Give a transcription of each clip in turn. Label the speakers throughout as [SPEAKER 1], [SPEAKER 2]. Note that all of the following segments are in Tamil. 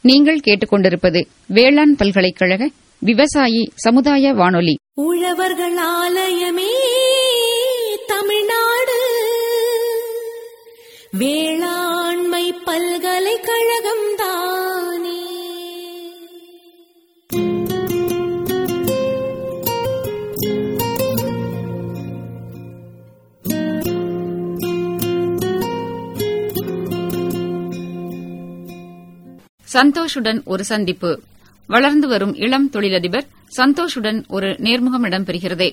[SPEAKER 1] நீங்கள் கேட்டுக்கொண்டிருப்பது வேளாண் பல்கலைக்கழக விவசாயி சமுதாய வானொலி
[SPEAKER 2] உழவர்கள் ஆலயமே தமிழ்நாடு வேளாண்மை பல்கலைக்கழகம் தானே
[SPEAKER 1] சந்தோஷுடன் ஒரு சந்திப்பு வளர்ந்து வரும் இளம் தொழிலதிபர் சந்தோஷுடன் ஒரு நேர்முகம் இடம்பெறுகிறது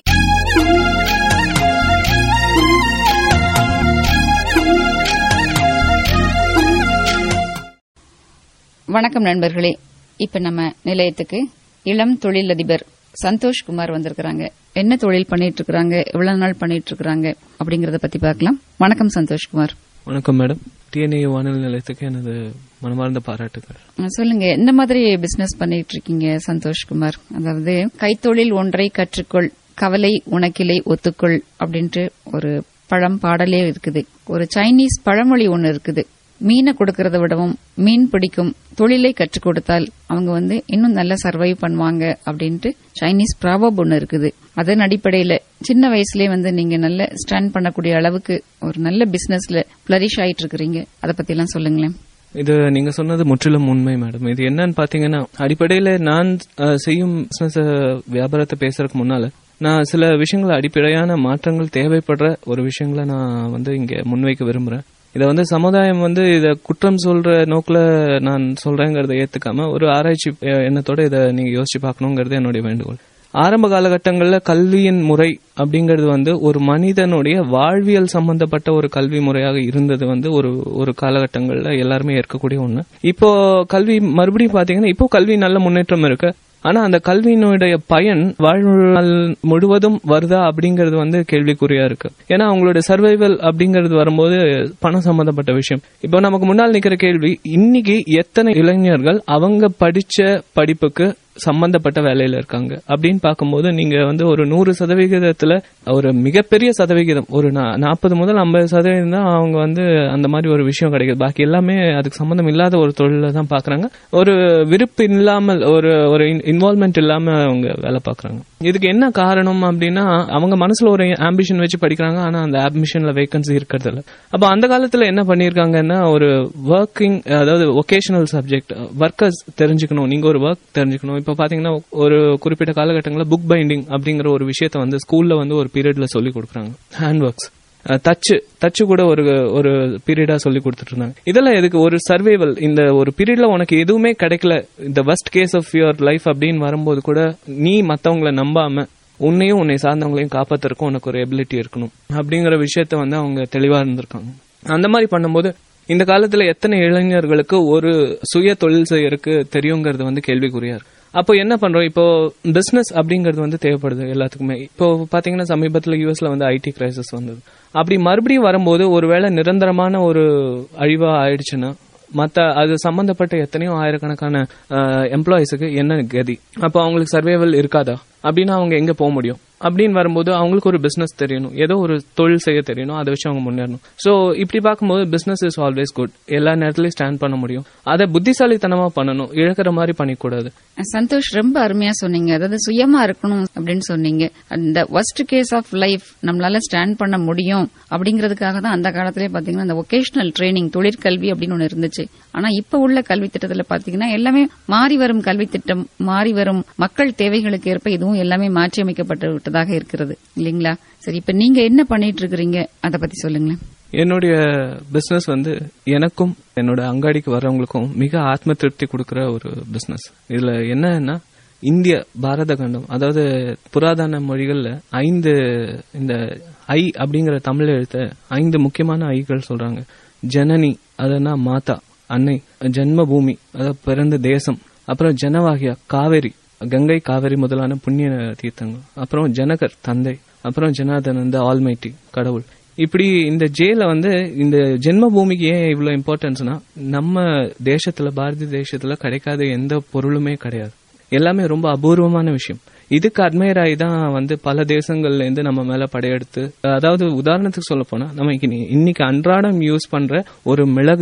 [SPEAKER 1] வணக்கம் நண்பர்களே இப்ப நம்ம நிலையத்துக்கு இளம் தொழிலதிபர் சந்தோஷ் குமார் வந்திருக்கிறாங்க என்ன தொழில் பண்ணிட்டு இருக்காங்க எவ்வளவு நாள் பண்ணிட்டு இருக்காங்க அப்படிங்கறத பத்தி பார்க்கலாம் வணக்கம் சந்தோஷ் குமார்
[SPEAKER 3] வணக்கம் மேடம் டிஎன்ஏ வானொலி நிலையத்துக்கு எனது மனமார்ந்த பாராட்டுகள்
[SPEAKER 1] அஹ் சொல்லுங்க எந்த மாதிரி பிசினஸ் பண்ணிட்டு இருக்கீங்க சந்தோஷ் குமார் அதாவது கைத்தொழில் ஒன்றை கற்றுக்கொள் கவலை உனக்கிலை ஒத்துக்கொள் அப்படின்ட்டு ஒரு பழம் பாடலே இருக்குது ஒரு சைனீஸ் பழமொழி ஒன்னு இருக்குது மீனை கொடுக்கறத விடவும் மீன் பிடிக்கும் தொழிலை கற்றுக் கொடுத்தால் அவங்க வந்து இன்னும் நல்லா சர்வைவ் பண்ணுவாங்க அப்படின்ட்டு சைனீஸ் ப்ராபப் ஒன்னு இருக்குது அதன் அடிப்படையில சின்ன வயசுலயே வந்து நீங்க நல்ல ஸ்டாண்ட் பண்ணக்கூடிய அளவுக்கு ஒரு நல்ல பிசினஸ்ல பிளரிஷ் ஆயிட்டு இருக்கிறீங்க அதை பத்தி எல்லாம் சொல்லுங்களேன்
[SPEAKER 3] இது நீங்க சொன்னது முற்றிலும் உண்மை மேடம் இது என்னன்னு பாத்தீங்கன்னா அடிப்படையில நான் அஹ், செய்யும் பிசினஸ் வியாபாரத்தை பேசுறதுக்கு முன்னால நான் சில விஷயங்கள் அடிப்படையான மாற்றங்கள் தேவைப்படுற ஒரு விஷயங்களை நான் வந்து இங்க முன்வைக்க விரும்புறேன் இதை வந்து சமுதாயம் வந்து இத குற்றம் சொல்ற நோக்குல நான் சொல்றேங்கிறத ஏத்துக்காம ஒரு ஆராய்ச்சி அஹ், எண்ணத்தோட இதை நீங்க யோசிச்சு பார்க்கணுங்கிறது என்னுடைய வேண்டுகோள் ஆரம்ப காலகட்டங்கள்ல கல்வியின் முறை அப்படிங்கிறது வந்து ஒரு மனிதனுடைய வாழ்வியல் சம்பந்தப்பட்ட ஒரு கல்வி முறையாக இருந்தது வந்து ஒரு ஒரு காலகட்டங்கள்ல எல்லாருமே ஏற்கக்கூடிய ஒண்ணு இப்போ கல்வி மறுபடியும் பாத்தீங்கன்னா இப்போ கல்வி நல்ல முன்னேற்றம் இருக்கு ஆனா அந்த கல்வியினுடைய பயன் வாழ்நாள் முழுவதும் வருதா அப்படிங்கிறது வந்து கேள்விக்குறியா இருக்கு ஏன்னா அவங்களுடைய சர்வைவல் அப்படிங்கிறது வரும்போது பணம் சம்பந்தப்பட்ட விஷயம் இப்போ நமக்கு முன்னால் நிக்கிற கேள்வி இன்னைக்கு எத்தனை இளைஞர்கள் அவங்க படிச்ச படிப்புக்கு சம்பந்தப்பட்ட வேலையில இருக்காங்க அப்படின்னு பார்க்கும்போது நீங்க வந்து ஒரு நூறு சதவிகிதத்துல ஒரு மிகப்பெரிய சதவிகிதம் ஒரு நாற்பது முதல் ஐம்பது சதவீதம் தான் அவங்க வந்து அந்த மாதிரி ஒரு விஷயம் கிடைக்குது பாக்கி எல்லாமே அதுக்கு சம்பந்தம் இல்லாத ஒரு தொழில தான் பாக்குறாங்க ஒரு விருப்பு இல்லாமல் ஒரு ஒரு இன்வால்மெண்ட் இல்லாம அவங்க வேலை பாக்குறாங்க இதுக்கு என்ன காரணம் அப்படின்னா அவங்க மனசுல ஒரு ஆம்பிஷன் வச்சு படிக்கிறாங்க ஆனா அந்த ஆம்பிஷன்ல வேகன்சி இருக்கிறது இல்ல அப்ப அந்த காலத்துல என்ன பண்ணிருக்காங்கன்னா ஒரு ஒர்க்கிங் அதாவது ஒகேஷனல் சப்ஜெக்ட் ஒர்க்கர்ஸ் தெரிஞ்சுக்கணும் நீங்க ஒரு ஒர்க் தெரிஞ்சுக்கணும் இப்ப பாத்தீங்கன்னா ஒரு குறிப்பிட்ட காலகட்டங்களில் புக் பைண்டிங் அப்படிங்கிற ஒரு விஷயத்த வந்து ஸ்கூல்ல வந்து ஒரு பீரியட்ல சொல்லி கொடுக்குறாங்க ஹேண்ட் ஒர்க்ஸ் தச்சு தச்சு கூட ஒரு ஒரு பீரியடா சொல்லி கொடுத்துட்டு இருந்தாங்க இதெல்லாம் எதுக்கு ஒரு சர்வைவல் இந்த ஒரு பீரியட்ல உனக்கு எதுவுமே கிடைக்கல இந்த worst case of your life அப்படின்னு வரும்போது கூட நீ மத்தவங்கள நம்பாம உன்னையும் உன்னை சார்ந்தவங்களையும் காப்பாத்துறதுக்கும் உனக்கு ஒரு எபிலிட்டி இருக்கணும் அப்படிங்கிற விஷயத்த வந்து அவங்க தெளிவா இருந்திருக்காங்க அந்த மாதிரி பண்ணும்போது இந்த காலத்துல எத்தனை இளைஞர்களுக்கு ஒரு சுய தொழில் செய்யறதுக்கு தெரியுங்கிறது வந்து கேள்விக்குறியா இருக்கு அப்போ என்ன பண்றோம் இப்போ பிசினஸ் அப்படிங்கிறது வந்து தேவைப்படுது எல்லாத்துக்குமே இப்போ பாத்தீங்கன்னா சமீபத்துல யூஎஸ்ல வந்து ஐடி கிரைசிஸ் வந்தது அப்படி மறுபடியும் வரும்போது ஒருவேளை நிரந்தரமான ஒரு அழிவா ஆயிடுச்சுன்னா மத்த அது சம்பந்தப்பட்ட எத்தனையோ ஆயிரக்கணக்கான எம்ப்ளாயிஸுக்கு என்ன கதி அப்போ அவங்களுக்கு சர்வைவல் இருக்காதா அப்படின்னா அவங்க எங்க போக முடியும் அப்படின்னு வரும்போது அவங்களுக்கு ஒரு பிசினஸ் தெரியணும் ஏதோ ஒரு தொழில் செய்ய தெரியணும் அதை வச்சு அவங்க முன்னேறணும் சோ இப்படி பார்க்கும்போது பிசினஸ் இஸ் ஆல்வேஸ் குட் எல்லா நேரத்திலயும் ஸ்டாண்ட் பண்ண முடியும் அதை புத்திசாலித்தனமா பண்ணணும் இழக்கிற மாதிரி பண்ணிக்கூடாது
[SPEAKER 1] சந்தோஷ் ரொம்ப அருமையா சொன்னீங்க அதாவது சுயமா இருக்கணும் அப்படின்னு சொன்னீங்க அந்த ஒஸ்ட் கேஸ் ஆஃப் லைஃப் நம்மளால ஸ்டாண்ட் பண்ண முடியும் அப்படிங்கிறதுக்காக தான் அந்த காலத்திலே பாத்தீங்கன்னா அந்த ஒகேஷனல் ட்ரைனிங் தொழிற்கல்வி அப்படின்னு ஒண்ணு இருந்துச்சு ஆனா இப்ப உள்ள கல்வி திட்டத்துல பாத்தீங்கன்னா எல்லாமே மாறி வரும் கல்வி திட்டம் மாறி வரும் மக்கள் தேவைகளுக்கு ஏற்ப இதுவும் எல்லாமே மாற்றி அமைக்கப்பட்டு விட்டதாக இருக்கிறது இல்லீங்களா சரி இப்ப நீங்க என்ன பண்ணிட்டு இருக்கிறீங்க அதை பத்தி சொல்லுங்களேன்
[SPEAKER 3] என்னுடைய பிசினஸ் வந்து எனக்கும் என்னோட அங்காடிக்கு வர்றவங்களுக்கும் மிக ஆத்ம திருப்தி கொடுக்கிற ஒரு பிசினஸ் இதுல என்னன்னா இந்திய பாரத கண்டம் அதாவது புராதன மொழிகள்ல ஐந்து இந்த ஐ அப்படிங்கிற தமிழ் எழுத்த ஐந்து முக்கியமான ஐகள் சொல்றாங்க ஜனனி அதுனா மாதா அன்னை ஜென்ம பூமி அதாவது பிறந்த தேசம் அப்புறம் ஜனவாகியா காவேரி கங்கை காவேரி முதலான புண்ணிய தீர்த்தங்கள் அப்புறம் ஜனகர் தந்தை அப்புறம் ஜனார்தன் வந்து ஆல்மைட்டி கடவுள் இப்படி இந்த ஜேல வந்து இந்த ஜென்ம பூமிக்கு ஏன் இவ்வளவு இம்பார்ட்டன்ஸ்னா நம்ம தேசத்துல பாரதிய தேசத்துல கிடைக்காத எந்த பொருளுமே கிடையாது எல்லாமே ரொம்ப அபூர்வமான விஷயம் இதுக்கு அட்மையர் ஆகி தான் வந்து பல தேசங்கள்ல இருந்து நம்ம மேல படையெடுத்து அதாவது உதாரணத்துக்கு சொல்ல போனா நம்ம இன்னைக்கு இன்னைக்கு அன்றாடம் யூஸ் பண்ற ஒரு மிளகு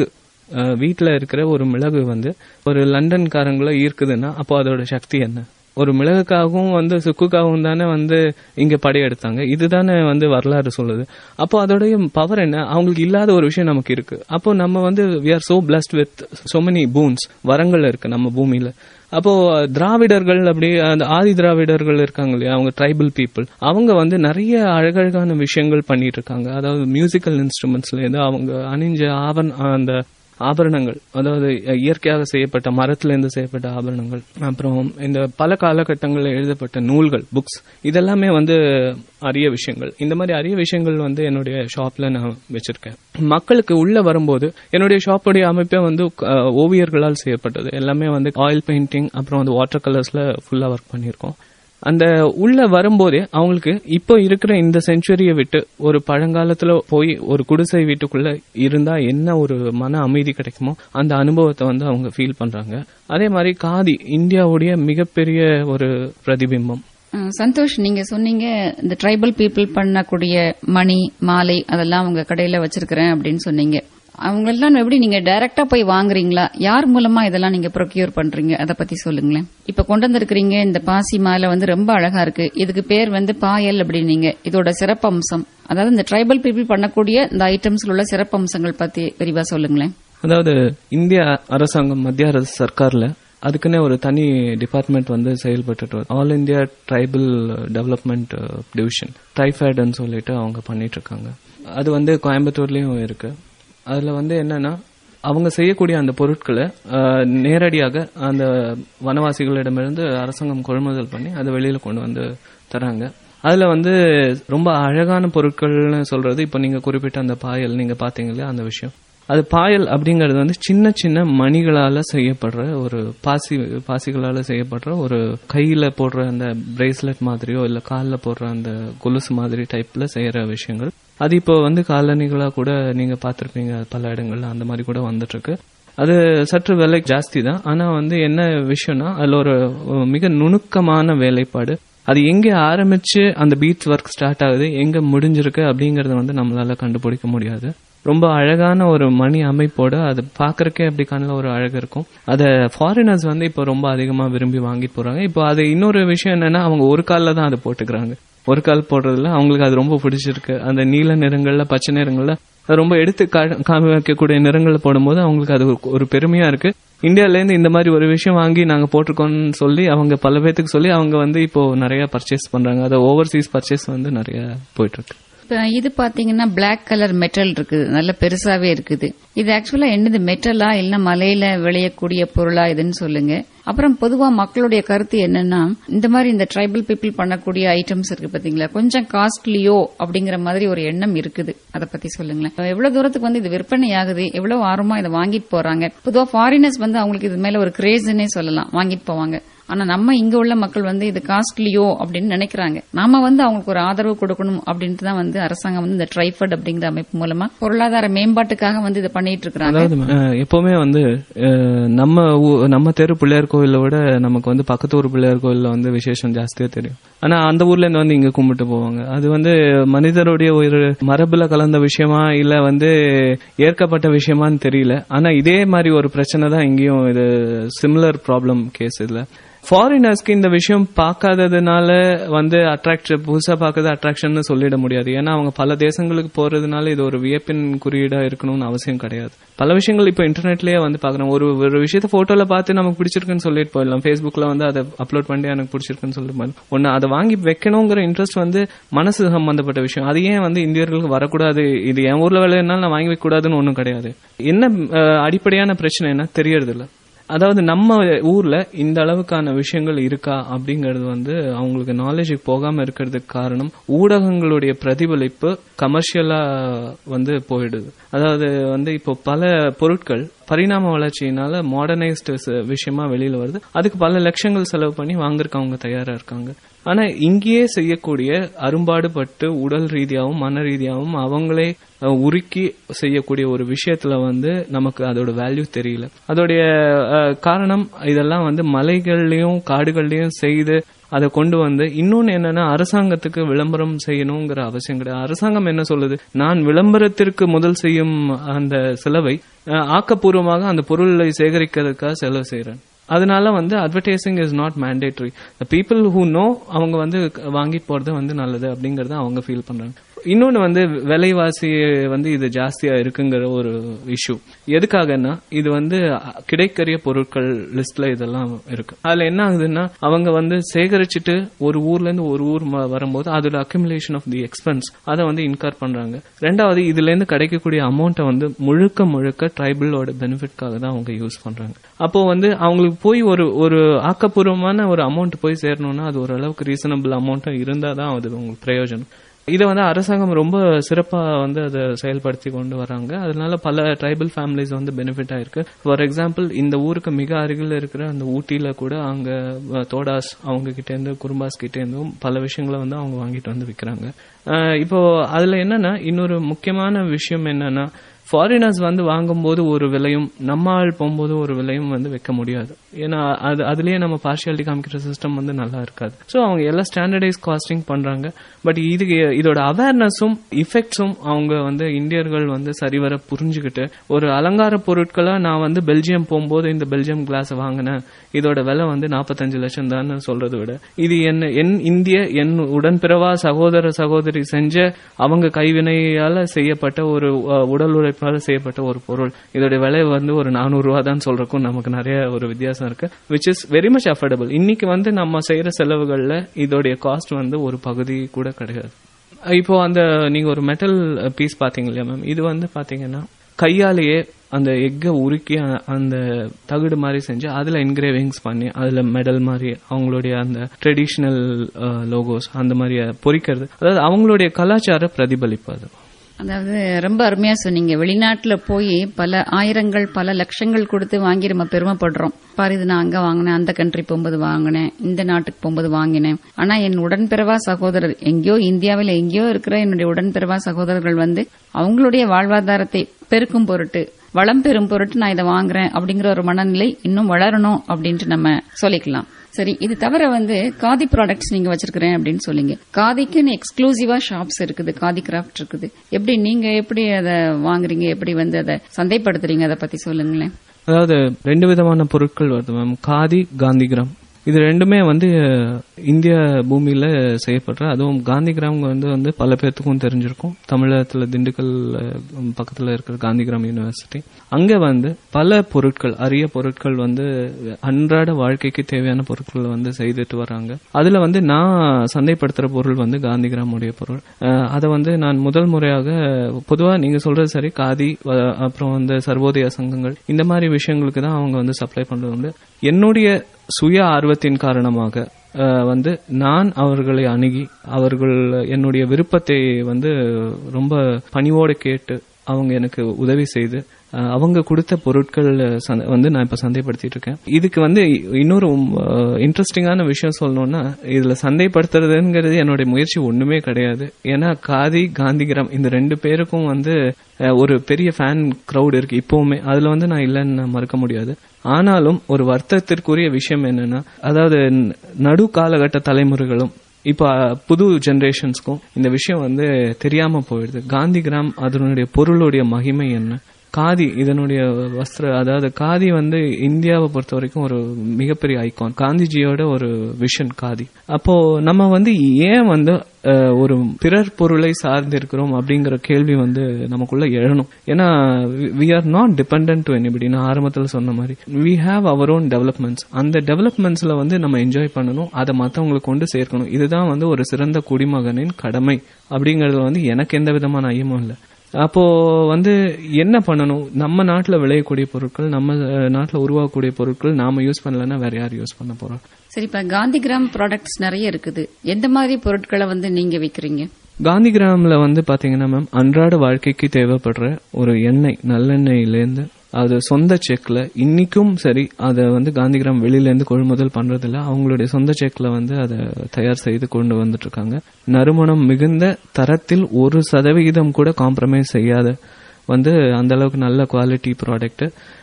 [SPEAKER 3] அஹ், வீட்ல இருக்கிற ஒரு மிளகு வந்து ஒரு லண்டன்காரங்களை ஈர்க்குதுன்னா அப்போ அதோட சக்தி என்ன ஒரு மிளகுக்காகவும் வந்து சுக்குக்காகவும் தானே வந்து இங்க படையெடுத்தாங்க இதுதானே வந்து வரலாறு சொல்லுது அப்போ அதோடைய பவர் என்ன அவங்களுக்கு இல்லாத ஒரு விஷயம் நமக்கு இருக்கு அப்போ நம்ம வந்து we are so blessed with so many boons வரங்கள் இருக்கு நம்ம பூமியில அப்போ திராவிடர்கள் அப்படி அந்த ஆதி திராவிடர்கள் இருக்காங்க இல்லையா அவங்க ட்ரைபல் பீப்புள் அவங்க வந்து நிறைய அழகழகான விஷயங்கள் பண்ணிட்டு இருக்காங்க அதாவது மியூசிக்கல் இன்ஸ்ட்ருமெண்ட்ஸ்ல இருந்து அவங்க அணிஞ்ச ஆவன் அந்த ஆபரணங்கள் அதாவது இயற்கையாக செய்யப்பட்ட மரத்திலிருந்து செய்யப்பட்ட ஆபரணங்கள் அப்புறம் இந்த பல காலகட்டங்களில் எழுதப்பட்ட நூல்கள் புக்ஸ் இதெல்லாமே வந்து அரிய விஷயங்கள் இந்த மாதிரி அரிய விஷயங்கள் வந்து என்னுடைய ஷாப்ல நான் வச்சிருக்கேன் மக்களுக்கு உள்ள வரும்போது என்னுடைய ஷாப்புடைய அமைப்பே வந்து அஹ், ஓவியர்களால் செய்யப்பட்டது எல்லாமே வந்து ஆயில் பெயிண்டிங் அப்புறம் வந்து வாட்டர் கலர்ஸ்ல ஃபுல்லா ஒர்க் பண்ணியிருக்கோம் அந்த உள்ள வரும்போதே அவங்களுக்கு இப்போ இருக்கிற இந்த செஞ்சுரியை விட்டு ஒரு பழங்காலத்துல போய் ஒரு குடிசை வீட்டுக்குள்ள இருந்தா என்ன ஒரு மன அமைதி கிடைக்குமோ அந்த அனுபவத்தை வந்து அவங்க ஃபீல் பண்றாங்க அதே மாதிரி காதி இந்தியாவுடைய மிகப்பெரிய ஒரு பிரதிபிம்பம்
[SPEAKER 1] அஹ், சந்தோஷ் நீங்க சொன்னீங்க இந்த ட்ரைபல் பீப்புள் பண்ணக்கூடிய மணி மாலை அதெல்லாம் உங்க கடையில வச்சிருக்கிறேன் அப்படின்னு சொன்னீங்க அவங்களெல்லாம் எப்படி நீங்க டைரக்டா போய் வாங்குறீங்களா யார் மூலமா இதெல்லாம் நீங்க ப்ரொக்யூர் பண்றீங்க அதை பத்தி சொல்லுங்களேன் இப்ப கொண்டு வந்திருக்கிறீங்க இந்த பாசி மாலை வந்து ரொம்ப அழகா இருக்கு இதுக்கு பேர் வந்து பாயல் அப்படின்னீங்க இதோட சிறப்பம்சம் அதாவது இந்த ட்ரைபல் பீப்புள் பண்ணக்கூடிய இந்த ஐட்டம்ஸ்ல உள்ள சிறப்பம்சங்கள் பத்தி விரிவா சொல்லுங்களேன்
[SPEAKER 3] அதாவது இந்திய அரசாங்கம் மத்திய அரசு சர்க்கார்ல அதுக்குன்னே ஒரு தனி டிபார்ட்மெண்ட் வந்து செயல்பட்டு வருது all India tribal development division ட்ரைஃபேட்னு சொல்லிட்டு அவங்க பண்ணிட்டு இருக்காங்க அது வந்து கோயம்புத்தூர்லயும் இருக்கு அதுல வந்து என்னன்னா அவங்க செய்யக்கூடிய அந்த பொருட்களை அஹ், நேரடியாக அந்த வனவாசிகளிடமிருந்து அரசாங்கம் கொள்முதல் பண்ணி அதை வெளியில கொண்டு வந்து தராங்க அதுல வந்து ரொம்ப அழகான பொருட்கள்னு சொல்றது இப்போ நீங்க குறிப்பிட்ட அந்த பாயல் நீங்க பாத்தீங்க இல்லையா அந்த விஷயம் அது பாயல் அப்படிங்கிறது வந்து சின்ன சின்ன மணிகளால செய்யப்படுற ஒரு பாசி பாசிகளால செய்யப்படுற ஒரு கையில போடுற அந்த பிரேஸ்லெட் மாதிரியோ இல்ல கால்ல போடுற அந்த கொலுசு மாதிரி டைப்ல செய்யற விஷயங்கள் அது இப்போ வந்து காலணிகளா கூட நீங்க பார்த்திருப்பீங்க பல இடங்கள்ல அந்த மாதிரி கூட வந்துட்டு இருக்கு அது சற்று விலை ஜாஸ்தி தான் ஆனா வந்து என்ன விஷயம்னா அதுல ஒரு அஹ், மிக நுணுக்கமான வேலைப்பாடு அது எங்க ஆரம்பிச்சு அந்த பீச் ஒர்க் ஸ்டார்ட் ஆகுது எங்க முடிஞ்சிருக்கு அப்படிங்கறத வந்து நம்மளால கண்டுபிடிக்க முடியாது ரொம்ப அழகான ஒரு மணி அமைப்போட அது பாக்குறக்கே அப்படி கண்ணில் ஒரு அழகு இருக்கும் அதை ஃபாரினர்ஸ் வந்து இப்போ ரொம்ப அதிகமா விரும்பி வாங்கிட்டு போறாங்க இப்போ அது இன்னொரு விஷயம் என்னன்னா அவங்க ஒரு காலில் தான் அதை போட்டுக்கிறாங்க ஒரு கால் போடுறதுல அவங்களுக்கு அது ரொம்ப பிடிச்சிருக்கு அந்த நீல நிறங்கள்ல பச்சை நிறங்கள்ல அது ரொம்ப எடுத்து கா- காமிக்கக்கூடிய நிறங்கள்ல போடும்போது அவங்களுக்கு அது ஒரு- ஒரு பெருமையா இருக்கு இந்தியால இருந்து இந்த மாதிரி ஒரு விஷயம் வாங்கி நாங்க போட்டிருக்கோம்னு சொல்லி அவங்க பல பேத்துக்கு சொல்லி அவங்க வந்து இப்போ நிறைய பர்ச்சேஸ் பண்றாங்க அது ஓவர்சீஸ் பர்ச்சேஸ் வந்து நிறைய போயிட்டு இருக்கு
[SPEAKER 1] இப்ப இது பாத்தீங்கன்னா Black கலர் மெட்டல் இருக்குது நல்ல பெருசாவே இருக்குது இது ஆக்சுவலா என்னது மெட்டலா இல்ல மலையில விளையக்கூடிய பொருளா இதுன்னு சொல்லுங்க அப்புறம் பொதுவா மக்களுடைய கருத்து என்னன்னா இந்த மாதிரி இந்த ட்ரைபல் பீப்புள் பண்ணக்கூடிய ஐட்டம்ஸ் இருக்கு பாத்தீங்களா கொஞ்சம் காஸ்ட்லியோ அப்படிங்கிற மாதிரி ஒரு எண்ணம் இருக்குது அதை பத்தி சொல்லுங்களேன் எவ்வளவு தூரத்துக்கு வந்து இது விற்பனை ஆகுது எவ்வளவு ஆர்வமா இதை வாங்கிட்டு போறாங்க பொதுவா ஃபாரினர்ஸ் வந்து அவங்களுக்கு இது மேல ஒரு கிரேஸ்னே சொல்லலாம் வாங்கிட்டு போவாங்க ஆனா நம்ம இங்க உள்ள மக்கள் வந்து இது காஸ்ட்லியோ அப்படின்னு நினைக்கிறாங்க நாம வந்து அவங்களுக்கு ஒரு ஆதரவு கொடுக்கணும் அப்படின்ட்டு தான் வந்து அரசாங்கம் வந்து இந்த ட்ரைஃபட் அப்படிங்கிற அமைப்பு மூலமா பொருளாதார மேம்பாட்டுக்காக வந்து இதை பண்ணிட்டு இருக்காங்க
[SPEAKER 3] அதாவது அஹ், எப்பவுமே வந்து அஹ், நம்ம ஊ- நம்ம தெரு பிள்ளையார் கோயிலை விட நமக்கு வந்து பக்கத்து ஊர் பிள்ளையார் கோயில்ல வந்து விசேஷம் ஜாஸ்தியா தெரியும் ஆனா அந்த ஊர்ல இருந்து வந்து இங்க கும்பிட்டு போவாங்க அது வந்து மனிதருடைய ஒரு மரபுல கலந்த விஷயமா இல்ல வந்து ஏற்கப்பட்ட விஷயமான்னு தெரியல ஆனா இதே மாதிரி ஒரு பிரச்சனை தான் இங்கேயும் இது சிமிலர் ப்ராப்ளம் கேஸ் இதுல ஃபாரினர்ஸ்க்கு இந்த விஷயம் பார்க்காததுனால வந்து அட்ராக்ட் புதுசா பார்க்கறது அட்ராக்ஷன் சொல்லிட முடியாது ஏன்னா அவங்க பல தேசங்களுக்கு போறதுனால இது ஒரு வியப்பின் குறியீடா இருக்கணும்னு அவசியம் கிடையாது பல விஷயங்கள் இப்போ இன்டர்நெட்லயே வந்து பாக்குறோம் ஒரு ஒரு விஷயத்த போட்டோல பார்த்து நமக்கு பிடிச்சிருக்குன்னு சொல்லிட்டு போயிடலாம் ஃபேஸ்புக்ல வந்து அதை அப்லோட் பண்ணி எனக்கு பிடிச்சிருக்குன்னு சொல்லிட்டு போயிடலாம் ஒன்னு அதை வாங்கி வைக்கணுங்கிற இன்ட்ரெஸ்ட் வந்து மனசு சம்பந்தப்பட்ட விஷயம் அது ஏன் வந்து இந்தியர்களுக்கு வரக்கூடாது இது என் ஊர்ல விளையாடுனாலும் நான் வாங்கி வைக்க கூடாதுன்னு ஒன்றும் கிடையாது என்ன அஹ், அடிப்படையான பிரச்சனை என்ன தெரியறது இல்ல அதாவது நம்ம ஊர்ல இந்த அளவுக்கான விஷயங்கள் இருக்கா அப்படிங்கறது வந்து அவங்களுக்கு நாலேஜ் போகாம இருக்கிறதுக்கு காரணம் ஊடகங்களுடைய பிரதிபலிப்பு கமர்ஷியலா வந்து போயிடுது அதாவது வந்து இப்போ பல பொருட்கள் பரிணாம வளர்ச்சியினால மாடர்னைஸ்டு விஷயமா வெளியில வருது அதுக்கு பல லட்சங்கள் செலவு பண்ணி வாங்குறதுக்கு அவங்க தயாரா இருக்காங்க ஆனா இங்கேயே செய்யக்கூடிய அரும்பாடுபட்டு உடல் ரீதியாகவும் மன ரீதியாகவும் அவங்களே அஹ், உருக்கி செய்யக்கூடிய ஒரு விஷயத்துல வந்து நமக்கு அதோட வேல்யூ தெரியல அதோடைய அஹ், காரணம் இதெல்லாம் வந்து மலைகள்லயும் காடுகள்லயும் செய்து அதை கொண்டு வந்து இன்னொன்னு என்னன்னா அரசாங்கத்துக்கு விளம்பரம் செய்யணுங்கிற அவசியம் கிடையாது அரசாங்கம் என்ன சொல்லுது நான் விளம்பரத்திற்கு முதல் செய்யும் அந்த செலவை அஹ், ஆக்கப்பூர்வமாக அந்த பொருளை சேகரிக்கிறதுக்காக செலவு செய்யறேன் அதனால வந்து advertising is not mandatory people who know அவங்க வந்து வாங்கிட்டு போறது வந்து நல்லது அப்படிங்கறத அவங்க ஃபீல் பண்றாங்க இன்னொன்னு வந்து விலைவாசி வந்து இது ஜாஸ்தியா இருக்குங்கிற ஒரு இஷ்யூ எதுக்காகன்னா இது வந்து கிடைக்கரிய பொருட்கள் லிஸ்ட்ல இதெல்லாம் இருக்கு அதுல என்ன ஆகுதுன்னா அவங்க வந்து சேகரிச்சுட்டு ஒரு ஊர்ல இருந்து ஒரு ஊர் ம- வரும்போது அதோட அக்குமுலேஷன் ஆஃப் தி எக்ஸ்பென்ஸ் அதை வந்து இன்கார் பண்றாங்க ரெண்டாவது இதுல இருந்து கிடைக்கக்கூடிய அமௌண்ட்டை வந்து முழுக்க முழுக்க ட்ரைபிளோட பெனிஃபிட்காக தான் அவங்க யூஸ் பண்றாங்க அப்போ வந்து அவங்களுக்கு போய் ஒரு ஒரு ஆக்கப்பூர்வமான ஒரு அமௌண்ட் போய் சேரணும்னா அது ஓரளவுக்கு ரீசனபிள் அமௌண்ட்டும் இருந்தா தான் அது உங்களுக்கு பிரயோஜனம் இதை வந்து அரசாங்கம் ரொம்ப சிறப்பா வந்து அதை செயல்படுத்தி கொண்டு வராங்க அதனால பல ட்ரைபல் ஃபேமிலிஸ் வந்து பெனிஃபிட் ஆயிருக்கு ஃபார் எக்ஸாம்பிள் இந்த ஊருக்கு மிக அருகில் இருக்கிற அந்த ஊட்டியில கூட அங்க அஹ், தோடாஸ் அவங்க கிட்ட இருந்து குறும்பாஸ் கிட்ட இருந்தும் பல விஷயங்களை வந்து அவங்க வாங்கிட்டு வந்து விற்கிறாங்க இப்போ அதுல என்னன்னா இன்னொரு முக்கியமான விஷயம் என்னன்னா ஃபாரினர்ஸ் வந்து வாங்கும்போது ஒரு விலையும் நம்ம ஆள் போகும்போது ஒரு விலையும் வந்து வைக்க முடியாது ஏன்னா அது அதுலயே நம்ம பார்ஷியாலிட்டி காமிக்கிற சிஸ்டம் வந்து நல்லா இருக்காது ஸோ அவங்க எல்லாம் ஸ்டாண்டர்டைஸ் காஸ்டிங் பண்றாங்க பட் இது இதோட அவேர்னஸும் இஃபெக்ட்ஸும் அவங்க வந்து இந்தியர்கள் வந்து சரிவர புரிஞ்சுக்கிட்டு ஒரு அலங்கார பொருட்களா நான் வந்து பெல்ஜியம் போகும்போது இந்த பெல்ஜியம் கிளாஸ் வாங்கினேன் இதோட விலை வந்து நாற்பத்தஞ்சு லட்சம் தான் சொல்றதை விட இது என்ன என் இந்திய என் உடன்பிறவா சகோதர சகோதரி செஞ்ச அவங்க கைவினையால செய்யப்பட்ட ஒரு அஹ், உடல் உழைப்பால செய்யப்பட்ட ஒரு பொருள் இதோட விலை வந்து ஒரு நானூறு ரூபா தான் சொல்றக்கும் நமக்கு நிறைய ஒரு வித்தியாசம் இருக்கு which is very much affordable இன்னைக்கு வந்து நம்ம செய்யற செலவுகள்ல இதோடைய காஸ்ட் வந்து ஒரு பகுதி கூட கிடையாது இப்போ அந்த நீங்க ஒரு மெட்டல் பீஸ் பாத்தீங்க இல்லையா மேம் இது வந்து பாத்தீங்கன்னா கையாலேயே அந்த எக்கை உருக்கி அ- அந்த தகுடு மாதிரி செஞ்சு அதுல என்கிரேவிங்ஸ் பண்ணி அதுல மெடல் மாதிரி அவங்களுடைய அந்த ட்ரெடிஷ்னல் லோகோஸ் அந்த மாதிரி பொறிக்கிறது அதாவது அவங்களுடைய கலாச்சார பிரதிபலிப்பு அது
[SPEAKER 1] அதாவது ரொம்ப அருமையா சொன்னீங்க வெளிநாட்டுல போய் பல ஆயிரங்கள் பல லட்சங்கள் கொடுத்து வாங்கி நம்ம பெருமைப்படுறோம் பாரு இது நான் அங்க வாங்கினேன் அந்த கண்ட்ரி போகும்போது வாங்கினேன் இந்த நாட்டுக்கு போகும்போது வாங்கினேன் ஆனா என் உடன்பிறவா சகோதரர் எங்கேயோ இந்தியாவில் எங்கேயோ இருக்கிற என்னுடைய உடன்பிறவா சகோதரர்கள் வந்து அவங்களுடைய வாழ்வாதாரத்தை பெருக்கும் பொருட்டு வளம் பெறும் பொருட்டு நான் இதை வாங்குறேன் அப்படிங்கிற ஒரு மனநிலை இன்னும் வளரணும் அப்படின்ட்டு நம்ம சொல்லிக்கலாம் சரி இது தவிர வந்து காதி ப்ராடக்ட்ஸ் நீங்க வச்சிருக்கிறேன் அப்படின்னு சொல்லிங்க காதிக்குன்னு எக்ஸ்க்ளூசிவா ஷாப்ஸ் இருக்குது காதி கிராஃப்ட் இருக்குது எப்படி நீங்க எப்படி அதை வாங்குறீங்க எப்படி வந்து அதை சந்தைப்படுத்துறீங்க அதை பத்தி சொல்லுங்களேன்
[SPEAKER 3] அதாவது ரெண்டு விதமான பொருட்கள் வருது மேம் காதி காந்திகிராம் இது ரெண்டுமே வந்து அஹ், இந்திய பூமியில செய்யப்படுற அதுவும் காந்திகிராம் வந்து வந்து பல பேர்த்துக்கும் தெரிஞ்சிருக்கும் தமிழகத்துல திண்டுக்கல் அஹ், பக்கத்துல இருக்கிற காந்திகிராம் யூனிவர்சிட்டி அங்க வந்து பல பொருட்கள் அரிய பொருட்கள் வந்து அன்றாட வாழ்க்கைக்கு தேவையான பொருட்கள் வந்து செய்துட்டு வராங்க அதுல வந்து நான் சந்தைப்படுத்துற பொருள் வந்து காந்திகிராம் உடைய பொருள் அஹ், அதை வந்து நான் முதல் முறையாக பொதுவா நீங்க சொல்றது சரி காதி அஹ், அப்புறம் வந்து சர்வோதய சங்கங்கள் இந்த மாதிரி விஷயங்களுக்கு தான் அவங்க வந்து சப்ளை பண்றது உண்டு என்னுடைய சுய ஆர்வத்தின் காரணமாக அஹ், வந்து நான் அவர்களை அணுகி அவர்கள் என்னுடைய விருப்பத்தை வந்து ரொம்ப பணிவோடு கேட்டு அவங்க எனக்கு உதவி செய்து அஹ், அவங்க கொடுத்த பொருட்கள் சந்தை- வந்து நான் இப்ப சந்தைப்படுத்திட்டு இருக்கேன் இதுக்கு வந்து இன்னொரு இன்ட்ரெஸ்டிங்கான விஷயம் சொல்லணும்னா இதுல சந்தைப்படுத்துறதுங்கிறது என்னுடைய முயற்சி ஒண்ணுமே கிடையாது ஏன்னா காதி காந்திகிராம் இந்த ரெண்டு பேருக்கும் வந்து அஹ், ஒரு பெரிய ஃபேன் crowd இருக்கு இப்பவுமே அதுல வந்து நான் இல்லைன்னு நான் மறுக்க முடியாது ஆனாலும் ஒரு வருத்தத்திற்குரிய விஷயம் என்னன்னா அதாவது ந- நடு காலகட்ட தலைமுறைகளும் இப்ப அஹ், புது ஜெனரேஷன்ஸ்க்கும் இந்த விஷயம் வந்து தெரியாம போயிடுது காந்திகிராம் அதனுடைய பொருளுடைய மகிமை என்ன காதி இதனுடைய வஸ்திர அதாவது காதி வந்து இந்தியாவை பொறுத்த வரைக்கும் ஒரு மிகப்பெரிய ஐகான் காந்திஜியோட ஒரு விஷன் காதி அப்போ நம்ம வந்து ஏன் வந்து அஹ், ஒரு பிறர் பொருளை சார்ந்திருக்கிறோம் அப்படிங்கிற கேள்வி வந்து நமக்குள்ள எழணும் ஏன்னா we are not depend to anybody நான் ஆரம்பத்தில் சொன்ன மாதிரி we have our own developments அந்த டெவலப்மெண்ட்ஸ்ல வந்து நம்ம என்ஜாய் பண்ணணும் அதை மற்றவங்களுக்கு கொண்டு சேர்க்கணும் இதுதான் வந்து ஒரு சிறந்த குடிமகனின் கடமை அப்படிங்கறதுல வந்து எனக்கு எந்த விதமான ஐயமும் இல்லை அப்போ வந்து என்ன பண்ணணும் நம்ம நாட்டுல விளையக்கூடிய பொருட்கள் நம்ம அஹ், நாட்டுல உருவாக்கக்கூடிய பொருட்கள் நாம யூஸ் பண்ணலன்னா வேற யார் யூஸ் பண்ண போறோம்
[SPEAKER 1] சரி இப்ப காந்திகிராம் ப்ராடக்ட்ஸ் நிறைய இருக்குது எந்த மாதிரி பொருட்களை வந்து நீங்க விக்கிறீங்க
[SPEAKER 3] காந்திகிராம்ல வந்து பாத்தீங்கன்னா மேம் அன்றாட வாழ்க்கைக்கு தேவைப்படுற ஒரு எண்ணெய் நல்லெண்ணெயிலேருந்து அது சொந்த செக்ல இன்னைக்கும் சரி அதை வந்து காந்திகிராம் வெளியில இருந்து கொள்முதல் பண்றதில்ல அவங்களுடைய சொந்த செக்ல வந்து அதை தயார் செய்து கொண்டு வந்துட்டு இருக்காங்க நறுமணம் மிகுந்த தரத்தில் ஒரு சதவிகிதம் கூட காம்ப்ரமைஸ் செய்யாத வந்து அந்த அளவுக்கு நல்ல குவாலிட்டி ப்ராடக்ட்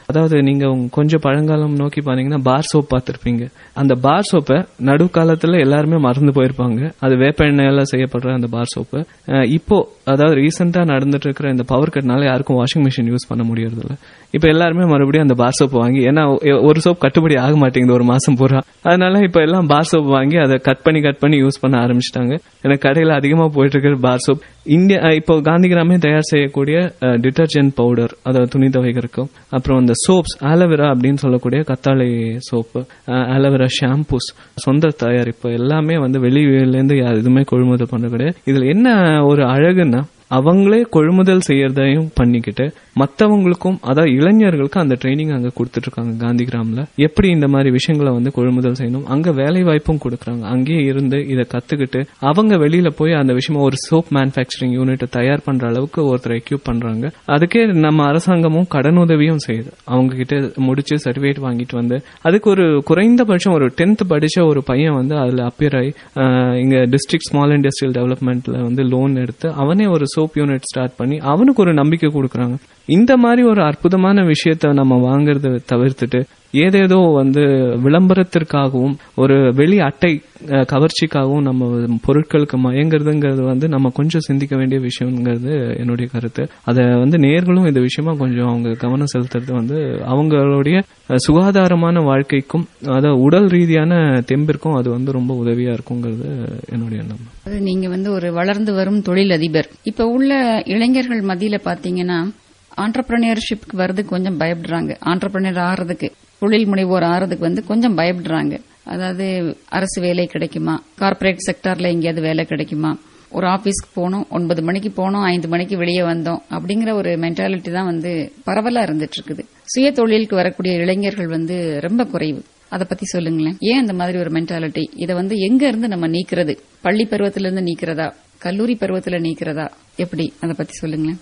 [SPEAKER 3] அதாவது நீங்க உங்க கொஞ்சம் பழங்காலம் நோக்கி பாத்தீங்கன்னா பார் சோப் பார்த்திருப்பீங்க அந்த பார் சோப்பை நடுக்காலத்துல எல்லாருமே மறந்து போயிருப்பாங்க அது வேப்ப எண்ணெயால செய்யப்படுற அந்த பார் சோப்பு அஹ் இப்போ அதாவது ரீசெண்டா நடந்துட்டு இருக்கிற இந்த பவர் கட்னால யாருக்கும் வாஷிங் மிஷின் யூஸ் பண்ண முடியறது இல்ல இப்ப எல்லாருமே மறுபடியும் அந்த பார் சோப் வாங்கி ஏன்னா ஒ- ஒரு சோப் கட்டுப்படி ஆக மாட்டேங்குது ஒரு மாசம் பூரா அதனால இப்ப எல்லாம் பார் சோப் வாங்கி அதை கட் பண்ணி கட் பண்ணி யூஸ் பண்ண ஆரம்பிச்சிட்டாங்க எனக்கு கடையில அதிகமா போயிட்டு இருக்கிற பார் சோப் இந்தியா அஹ் இப்போ காந்திகிராமே தயார் செய்யக்கூடிய டிட்டர்ஜென்ட் பவுடர் அதாவது துணி துவைக்கிறதுக்கும் அப்புறம் அந்த சோப்ஸ் ஆலோவேரா அப்படின்னு சொல்லக்கூடிய கத்தாழை சோப்பு ஆலோவேரா ஷாம்பூஸ் சொந்த தயாரிப்பு எல்லாமே வந்து வெளியில இருந்து யா- எதுவுமே கொள்முதல் பண்றது கிடையாது இதுல என்ன ஒரு அழகுன்னா அவங்களே கொள்முதல் செய்யறதையும் பண்ணிக்கிட்டு மத்தவங்களுக்கும் அதாவது இளைஞர்களுக்கு அந்த ட்ரைனிங் அங்க கொடுத்துட்டு இருக்காங்க காந்தி கிராம்ல எப்படி இந்த மாதிரி விஷயங்களை வந்து கொள்முதல் செய்யணும் அங்க வேலை வாய்ப்பும் கொடுக்கறாங்க அங்கேயே இருந்து இதை கத்துக்கிட்டு அவங்க வெளியில போய் அந்த விஷயமா ஒரு சோப் மேனுஃபேக்சரிங் யூனிட் தயார் பண்ற அளவுக்கு ஒருத்தர் எக்யூப் பண்றாங்க அதுக்கே நம்ம அரசாங்கமும் கடனுதவியும் செய்யுது அவங்க கிட்ட முடிச்சு சர்டிபிகேட் வாங்கிட்டு வந்து அதுக்கு ஒரு குறைந்தபட்சம் ஒரு டென்த் படிச்ச ஒரு பையன் வந்து அதுல அப்பியர் ஆகி ஆஹ், இங்க டிஸ்ட்ரிக்ட் ஸ்மால் இண்டஸ்ட்ரியல் டெவலப்மெண்ட்ல வந்து லோன் எடுத்து அவனே ஒரு சோப் யூனிட் ஸ்டார்ட் பண்ணி அவனுக்கு ஒரு நம்பிக்கை கொடுக்கறாங்க இந்த மாதிரி ஒரு அற்புதமான விஷயத்த நம்ம வாங்குறத தவிர்த்துட்டு ஏதேதோ வந்து விளம்பரத்திற்காகவும் ஒரு வெளி அட்டை அஹ், கவர்ச்சிக்காகவும் நம்ம பொருட்களுக்கு மயங்குறதுங்கிறது வந்து நம்ம கொஞ்சம் சிந்திக்க வேண்டிய விஷயம்ங்கிறது என்னுடைய கருத்து அதை வந்து நேர்களும் இந்த விஷயமா கொஞ்சம் அவங்க கவனம் செலுத்துறது வந்து அவங்களுடைய அஹ், சுகாதாரமான வாழ்க்கைக்கும் அதாவது உடல் ரீதியான தெம்பிற்கும் அது வந்து ரொம்ப உதவியா இருக்குங்கிறது என்னுடைய எண்ணம்
[SPEAKER 1] அது நீங்க வந்து ஒரு வளர்ந்து வரும் தொழிலதிபர் இப்ப உள்ள இளைஞர்கள் மத்தியில பாத்தீங்கன்னா ஆண்டர்பிரினியர்ஷிப்க்கு வர்றது கொஞ்சம் பயப்படுறாங்க ஆண்டர்பிரினியர் ஆறதுக்கு தொழில் முனைவோர் ஆறதுக்கு வந்து கொஞ்சம் பயப்படுறாங்க அதாவது அரசு வேலை கிடைக்குமா கார்ப்பரேட் செக்டார்ல எங்கேயாவது வேலை கிடைக்குமா ஒரு ஆபீஸ்க்கு போனோம் ஒன்பது மணிக்கு போனோம் ஐந்து மணிக்கு வெளியே வந்தோம் அப்படிங்கிற ஒரு மென்டாலிட்டி தான் வந்து பரவலா இருந்துட்டு இருக்குது சுய தொழிலுக்கு வரக்கூடிய இளைஞர்கள் வந்து ரொம்ப குறைவு அத பத்தி சொல்லுங்களேன் ஏன் அந்த மாதிரி ஒரு மென்டாலிட்டி இத வந்து எங்க இருந்து நம்ம நீக்கிறது பள்ளி பருவத்துல இருந்து நீக்கிறதா கல்லூரி பருவத்துல நீக்கிறதா எப்படி அத பத்தி சொல்லுங்களேன்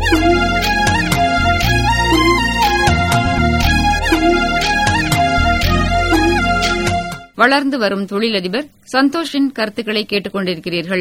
[SPEAKER 1] வளர்ந்து வரும் தொழிலதிபர் சந்தோஷின் கருத்துக்களை கேட்டுக்கொண்டிருக்கிறீர்கள்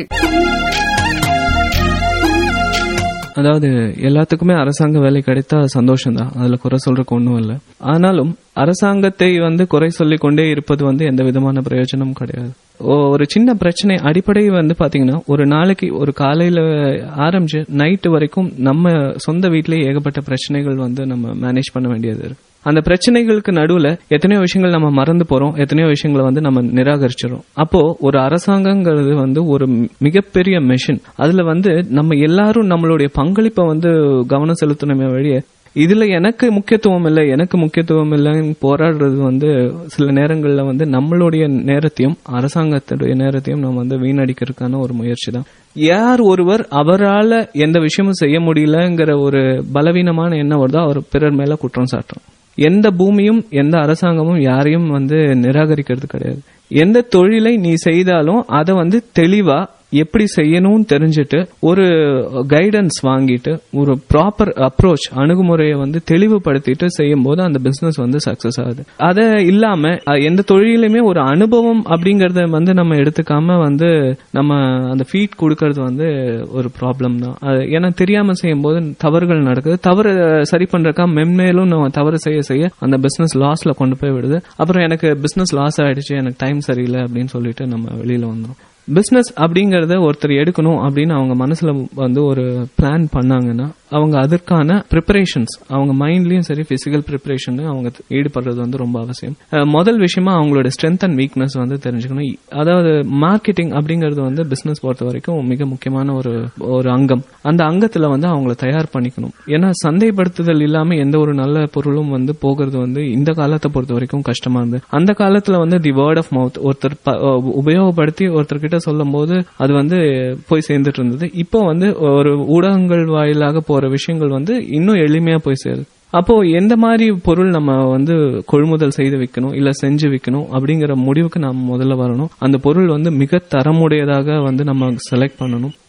[SPEAKER 3] அதாவது எல்லாத்துக்குமே அரசாங்க வேலை கிடைத்தா சந்தோஷம் தான் அதுல குறை சொல்றதுக்கு ஒண்ணும் இல்ல ஆனாலும் அரசாங்கத்தை வந்து குறை சொல்லிக் கொண்டே இருப்பது வந்து எந்த விதமான பிரயோஜனமும் கிடையாது ஓ- ஒரு சின்ன பிரச்சனை அடிப்படை வந்து பாத்தீங்கன்னா ஒரு நாளைக்கு ஒரு காலையில ஆரம்பிச்சு நைட்டு வரைக்கும் நம்ம சொந்த வீட்டிலேயே ஏகப்பட்ட பிரச்சனைகள் வந்து நம்ம மேனேஜ் பண்ண வேண்டியது இருக்கு அந்த பிரச்சனைகளுக்கு நடுவுல எத்தனையோ விஷயங்கள் நம்ம மறந்து போறோம் எத்தனையோ விஷயங்களை வந்து நம்ம நிராகரிச்சிடும் அப்போ ஒரு அரசாங்கங்கிறது வந்து ஒரு மி- மிகப்பெரிய மெஷின் அதுல வந்து நம்ம எல்லாரும் நம்மளுடைய பங்களிப்பை வந்து கவனம் செலுத்தணுமே வழிய இதுல எனக்கு முக்கியத்துவம் இல்லை எனக்கு முக்கியத்துவம் இல்லைன்னு போராடுறது வந்து சில நேரங்கள்ல வந்து நம்மளுடைய நேரத்தையும் அரசாங்கத்துடைய நேரத்தையும் நம்ம வந்து வீணடிக்கிறதுக்கான ஒரு முயற்சி தான் யார் ஒருவர் அவரால எந்த விஷயமும் செய்ய முடியலங்கிற ஒரு பலவீனமான எண்ணம் வருதோ அவர் பிறர் மேல குற்றம் சாட்டுறோம் எந்த பூமியும் எந்த அரசாங்கமும் யாரையும் வந்து நிராகரிக்கிறது கிடையாது எந்த தொழிலை நீ செய்தாலும் அதை வந்து தெளிவா எப்படி செய்யணும்னு தெரிஞ்சுட்டு ஒரு கைடன்ஸ் வாங்கிட்டு ஒரு ப்ராப்பர் அப்ரோச் அணுகுமுறையை வந்து தெளிவுபடுத்திட்டு செய்யும் போது அந்த பிசினஸ் வந்து சக்சஸ் ஆகுது அதை இல்லாம அஹ், எந்த தொழிலுமே ஒரு அனுபவம் அப்படிங்கறத வந்து நம்ம எடுத்துக்காம வந்து நம்ம அந்த ஃபீட் கொடுக்கறது வந்து ஒரு ப்ராப்ளம் தான் அது ஏன்னா தெரியாம செய்யும் போது தவறுகள் நடக்குது தவறு சரி பண்றக்கா மென்மேலும் நம்ம தவறு செய்ய செய்ய அந்த பிசினஸ் லாஸ்ல கொண்டு போய் விடுது அப்புறம் எனக்கு பிசினஸ் லாஸ் ஆயிடுச்சு எனக்கு டைம் சரியில்லை அப்படின்னு சொல்லிட்டு நம்ம வெளியில வந்துடும் பிசினஸ் அப்படிங்கறத ஒருத்தர் எடுக்கணும் அப்படின்னு அவங்க மனசுல வந்து ஒரு பிளான் பண்ணாங்கன்னா அவங்க அதற்கான ப்ரிப்பரேஷன்ஸ் அவங்க மைண்ட்லயும் சரி பிசிக்கல் ப்ரிப்பரேஷன் அவங்க ஈடுபடுறது வந்து ரொம்ப அவசியம் அஹ் முதல் விஷயமா அவங்களோட ஸ்ட்ரென்த் அண்ட் வீக்னஸ் வந்து தெரிஞ்சுக்கணும் அதாவது மார்க்கெட்டிங் அப்படிங்கறது வந்து பிசினஸ் பொறுத்த வரைக்கும் மிக முக்கியமான ஒரு ஒரு அங்கம் அந்த அங்கத்துல வந்து அவங்கள தயார் பண்ணிக்கணும் ஏன்னா சந்தைப்படுத்துதல் இல்லாம எந்த ஒரு நல்ல பொருளும் வந்து போகிறது வந்து இந்த காலத்தை பொறுத்த வரைக்கும் கஷ்டமா இருந்தது அந்த காலத்துல வந்து தி வேர்ட் ஆஃப் மவுத் ஒருத்தர் ப- உபயோகப்படுத்தி ஒருத்தர் கிட்ட சொல்லும் போது அது வந்து போய் சேர்ந்துட்டு இருந்தது இப்போ வந்து ஒரு ஊடகங்கள் வாயிலாக போற விஷயங்கள் வந்து இன்னும் எளிமையா போய் சேருது அப்போ எந்த மாதிரி பொருள் நம்ம வந்து கொள்முதல் செய்து விற்கணும் இல்ல செஞ்சு விற்கணும் அப்படிங்கிற முடிவுக்கு நாம முதல்ல வரணும் அந்த பொருள் வந்து மிக தரமுடையதாக வந்து நம்ம செலக்ட் பண்ணணும்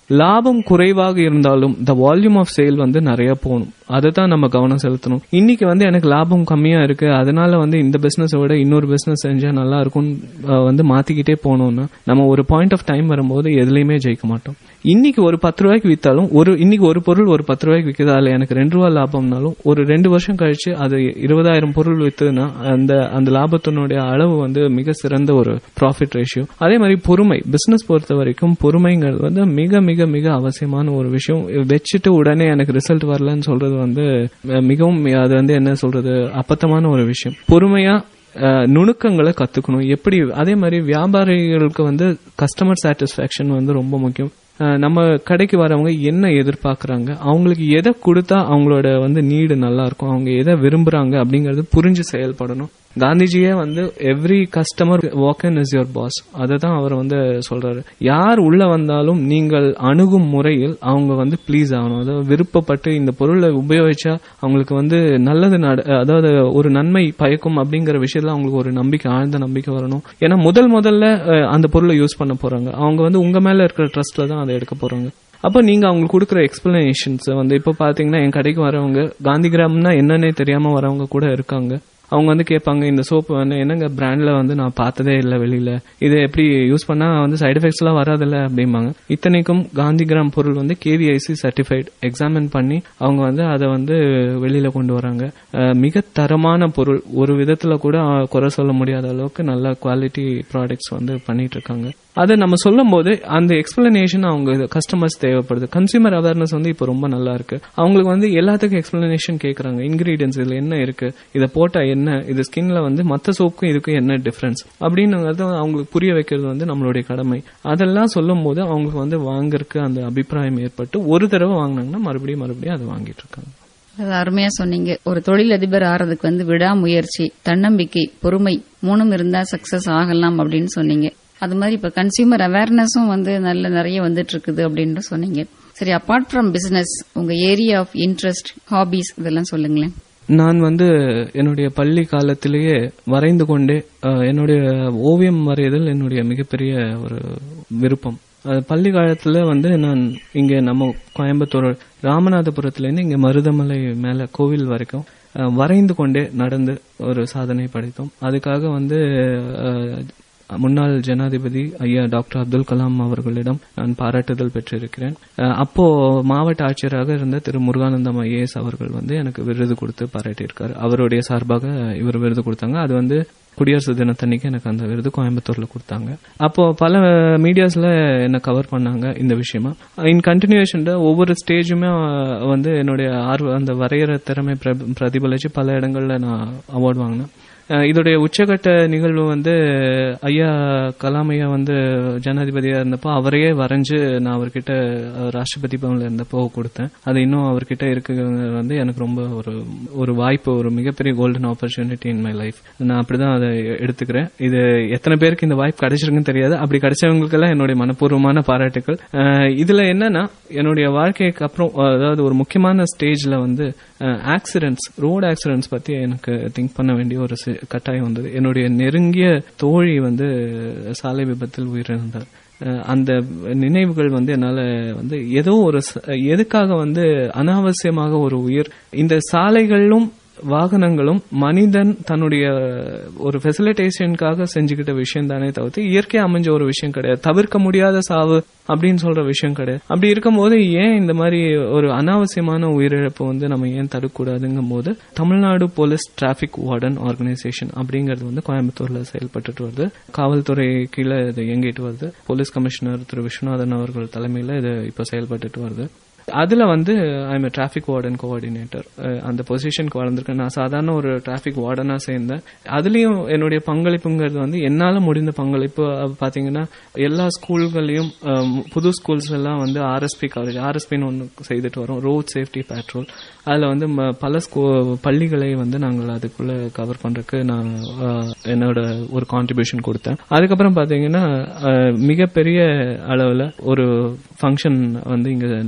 [SPEAKER 3] லாபம் குறைவாக இருந்தாலும் த வால்யூம் ஆஃப் சேல் வந்து நிறைய போகணும் அதை தான் நம்ம கவனம் செலுத்தணும் இன்னைக்கு வந்து எனக்கு லாபம் கம்மியா இருக்கு அதனால வந்து இந்த பிசினஸை விட இன்னொரு பிசினஸ் செஞ்சா நல்லா இருக்கும்னு அஹ், வந்து மாத்திக்கிட்டே போனோம்னா நம்ம ஒரு பாயிண்ட் ஆஃப் டைம் வரும்போது எதுலையுமே ஜெயிக்க மாட்டோம் இன்னைக்கு ஒரு பத்து ரூபாய்க்கு வித்தாலும் ஒரு இன்னைக்கு ஒரு பொருள் ஒரு பத்து ரூபாய்க்கு விற்குது அதுல எனக்கு ரெண்டு ரூபா லாபம்னாலும் ஒரு ரெண்டு வருஷம் கழிச்சு அது இருபதாயிரம் பொருள் வித்துனா அந்த அந்த லாபத்தினுடைய அளவு வந்து மிக சிறந்த ஒரு ப்ராஃபிட் ரேஷியோ அதே மாதிரி பொறுமை பிசினஸ் பொறுத்த வரைக்கும் பொறுமைங்கிறது வந்து மிக மிக மிக அவசியமான ஒரு விஷயம் வச்சுட்டு உடனே எனக்கு ரிசல்ட் வரலன்னு சொல்றது வந்து அஹ், மிகவும் அது வந்து என்ன சொல்றது அப்பத்தமான ஒரு விஷயம் பொறுமையா அஹ், நுணுக்கங்களை கத்துக்கணும் எப்படி அதே மாதிரி வியாபாரிகளுக்கு வந்து கஸ்டமர் சாட்டிஸ்பாக்சன் வந்து ரொம்ப முக்கியம் அஹ், நம்ம கடைக்கு வரவங்க என்ன எதிர்பார்க்கறாங்க அவங்களுக்கு எதை கொடுத்தா அவங்களோட வந்து நீடு நல்லா இருக்கும் அவங்க எதை விரும்புறாங்க அப்படிங்கறது புரிஞ்சு செயல்படணும் காந்திஜியே வந்து every customer walk in is your boss அதை தான் அவர் வந்து சொல்றாரு யார் உள்ள வந்தாலும் நீங்கள் அணுகும் முறையில் அவங்க வந்து ப்ளீஸ் ஆகணும் அதாவது விருப்பப்பட்டு இந்த பொருளை உபயோகிச்சா அவங்களுக்கு வந்து நல்லது நட- அதாவது ஒரு நன்மை பயக்கும் அப்படிங்கிற விஷயத்துல அவங்களுக்கு ஒரு நம்பிக்கை ஆழ்ந்த நம்பிக்கை வரணும் ஏன்னா முதல் முதல்ல அஹ், அந்த பொருளை யூஸ் பண்ண போறாங்க அவங்க வந்து உங்க மேல இருக்கிற ட்ரஸ்ட்ல தான் அதை எடுக்க போறாங்க அப்ப நீங்க அவங்களுக்கு கொடுக்குற எக்ஸ்பிளனேஷன்ஸ் வந்து இப்ப பாத்தீங்கன்னா என் கடைக்கு வரவங்க காந்தி கிராம்னா என்னன்னே தெரியாம வரவங்க கூட இருக்காங்க அவங்க வந்து கேட்பாங்க இந்த சோப்பு வந்து என்னங்க பிராண்ட்ல வந்து நான் பார்த்ததே இல்லை வெளியில இது எப்படி யூஸ் பண்ணா வந்து சைடு எஃபெக்ட்ஸ் எல்லாம் வராதுல்ல அப்படிம்பாங்க இத்தனைக்கும் காந்தி கிராம் பொருள் வந்து கேவிஐசி சர்டிஃபைட் எக்ஸாமின் பண்ணி அவங்க வந்து அதை வந்து வெளியில கொண்டு வராங்க அஹ், மிக தரமான பொருள் ஒரு விதத்துல கூட அஹ், குறை சொல்ல முடியாத அளவுக்கு நல்ல குவாலிட்டி ப்ராடக்ட்ஸ் வந்து பண்ணிட்டு இருக்காங்க அதை நம்ம சொல்லும் போது அந்த எக்ஸ்பிளனேஷன் அவங்க கஸ்டமர்ஸ் தேவைப்படுது கன்சியூமர் அவேர்னஸ் வந்து இப்போ ரொம்ப நல்லா இருக்கு அவங்களுக்கு வந்து எல்லாத்துக்கும் எக்ஸ்பிளனேஷன் கேக்குறாங்க இன்கிரீடியன்ஸ் இதுல என்ன இருக்கு இதை போட்டா என்ன இது ஸ்கின்ல வந்து மத்த சோப்புக்கும் இதுக்கும் என்ன டிஃபரன்ஸ் அப்படின்னுங்கிறத அவங்களுக்கு புரிய வைக்கிறது வந்து நம்மளுடைய கடமை அதெல்லாம் சொல்லும் போது அவங்களுக்கு வந்து வாங்குறதுக்கு அந்த அபிப்பிராயம் ஏற்பட்டு ஒரு தடவை வாங்கினாங்கன்னா மறுபடியும் மறுபடியும் அதை வாங்கிட்டு இருக்காங்க
[SPEAKER 1] அது அருமையா சொன்னீங்க ஒரு தொழிலதிபர் ஆறதுக்கு வந்து விடாமுயற்சி தன்னம்பிக்கை பொறுமை மூணும் இருந்தா சக்சஸ் ஆகலாம் அப்படின்னு சொன்னீங்க அது மாதிரி இப்ப கன்சியூமர் அவேர்னஸும் வந்து நல்ல நிறைய வந்துட்டு இருக்குது அப்படின்னு சொன்னீங்க சரி அபார்ட் ஃப்ரம் பிசினஸ் உங்க ஏரியா ஆஃப் இன்ட்ரெஸ்ட் ஹாபிஸ் இதெல்லாம் சொல்லுங்களேன்
[SPEAKER 3] நான் வந்து என்னுடைய பள்ளி காலத்திலேயே வரைந்து கொண்டே அஹ், என்னுடைய ஓவியம் வரைதல் என்னுடைய மிகப்பெரிய ஒரு விருப்பம் அது பள்ளி காலத்துல வந்து நான் இங்க நம்ம கோயம்புத்தூர் ராமநாதபுரத்துல இருந்து இங்க மருதமலை மேல கோவில் வரைக்கும் அஹ், வரைந்து கொண்டே நடந்து ஒரு சாதனை படைத்தோம் அதுக்காக வந்து அஹ், முன்னாள் ஜனாதிபதி ஐயா டாக்டர் அப்துல் கலாம் அவர்களிடம் நான் பாராட்டுதல் பெற்றிருக்கிறேன் அஹ் அப்போ மாவட்ட ஆட்சியராக இருந்த திரு முருகானந்தம் ஐஏஎஸ் அவர்கள் வந்து எனக்கு விருது கொடுத்து பாராட்டியிருக்காரு அவருடைய சார்பாக இவர் விருது கொடுத்தாங்க அது வந்து குடியரசு தினத்தன்னைக்கு எனக்கு அந்த விருது கோயம்புத்தூர்ல கொடுத்தாங்க அப்போ பல மீடியாஸ்ல என்ன கவர் பண்ணாங்க இந்த விஷயமா இன் கண்டினியூஷன் ஒவ்வொரு ஸ்டேஜுமே வந்து என்னுடைய ஆர்வ அந்த வரைகிற திறமை பிர- பிரதிபலிச்சு பல இடங்கள்ல நான் அவார்டு வாங்கினேன் அஹ் இதோடைய உச்சகட்ட நிகழ்வு வந்து ஐயா கலாம் ஐயா வந்து ஜனாதிபதியா இருந்தப்போ அவரையே வரைஞ்சு நான் அவர்கிட்ட அஹ், ராஷ்டிரபதி பவன்ல இருந்தப்போ கொடுத்தேன் அது இன்னும் அவர்கிட்ட இருக்குங்கிறது வந்து எனக்கு ரொம்ப ஒரு ஒரு வாய்ப்பு ஒரு மிகப்பெரிய golden opportunity in my life நான் அப்படிதான் அதை எடுத்துக்கிறேன் இது எத்தனை பேருக்கு இந்த வாய்ப்பு கிடைச்சிருக்குன்னு தெரியாது அப்படி கிடைச்சவங்களுக்கெல்லாம் என்னுடைய மனப்பூர்வமான பாராட்டுக்கள் அஹ், இதுல என்னன்னா என்னுடைய வாழ்க்கைக்கு அப்புறம் அதாவது ஒரு முக்கியமான ஸ்டேஜ்ல வந்து ஆக்சிடென்ட்ஸ் ரோடு ஆக்சிடென்ட்ஸ் பத்தி எனக்கு திங்க் பண்ண வேண்டிய ஒரு சி- கட்டாயம் வந்தது என்னுடைய நெருங்கிய தோழி வந்து சாலை விபத்தில் உயிரிழந்தார் அஹ் அந்த நினைவுகள் வந்து என்னால வந்து ஏதோ ஒரு ச- எதுக்காக வந்து அனாவசியமாக ஒரு உயிர் இந்த சாலைகளும் வாகனங்களும் மனிதன் தன்னுடைய ஒரு ஃபெசிலிட்டேஷனுக்காக செஞ்சுக்கிட்ட விஷயம் தானே தவிர்த்து இயற்கை அமைஞ்ச ஒரு விஷயம் கிடையாது தவிர்க்க முடியாத சாவு அப்படின்னு சொல்ற விஷயம் கிடையாது அப்படி இருக்கும்போது ஏன் இந்த மாதிரி ஒரு அனாவசியமான உயிரிழப்பு வந்து நம்ம ஏன் தடுக்கக்கூடாதுங்கும் போது Tamil Nadu police traffic warden organisation அப்படிங்கிறது வந்து கோயம்புத்தூர்ல செயல்பட்டுட்டு வருது காவல்துறை கீழே இது இயங்கிட்டு வருது போலீஸ் கமிஷனர் திரு விஸ்வநாதன் அவர்கள் தலைமையில இது இப்ப செயல்பட்டுட்டு வருது அதுல வந்து ஐம் டிராபிக் வார்டன் கோஆர்டினேட்டர் அந்த பொசிஷனுக்கு வளர்ந்துருக்கேன் நான் சாதாரண ஒரு டிராபிக் வார்டனா சேர்ந்தேன் அதுலயும் என்னுடைய பங்களிப்புங்கிறது வந்து என்னால முடிந்த பங்களிப்பு அஹ், பாத்தீங்கன்னா எல்லா ஸ்கூல்களையும் அஹ், புது ஸ்கூல்ஸ் எல்லாம் வந்து ஆர்எஸ்பி காலேஜ் ஆர்எஸ்பின்னு ஒன்று செய்துட்டு வரோம் ரோட் சேஃப்டி பேட்ரோல் அதுல வந்து ம- பல ஸ்கூ பள்ளிகளை வந்து நாங்கள் அதுக்குள்ள கவர் பண்றதுக்கு நான் அஹ், என்னோட ஒரு கான்ட்ரிபியூஷன் கொடுத்தேன் அதுக்கப்புறம் பாத்தீங்கன்னா அஹ், மிகப்பெரிய அளவுல ஒரு ஃபங்க்ஷன் வந்து இங்க நடந்தது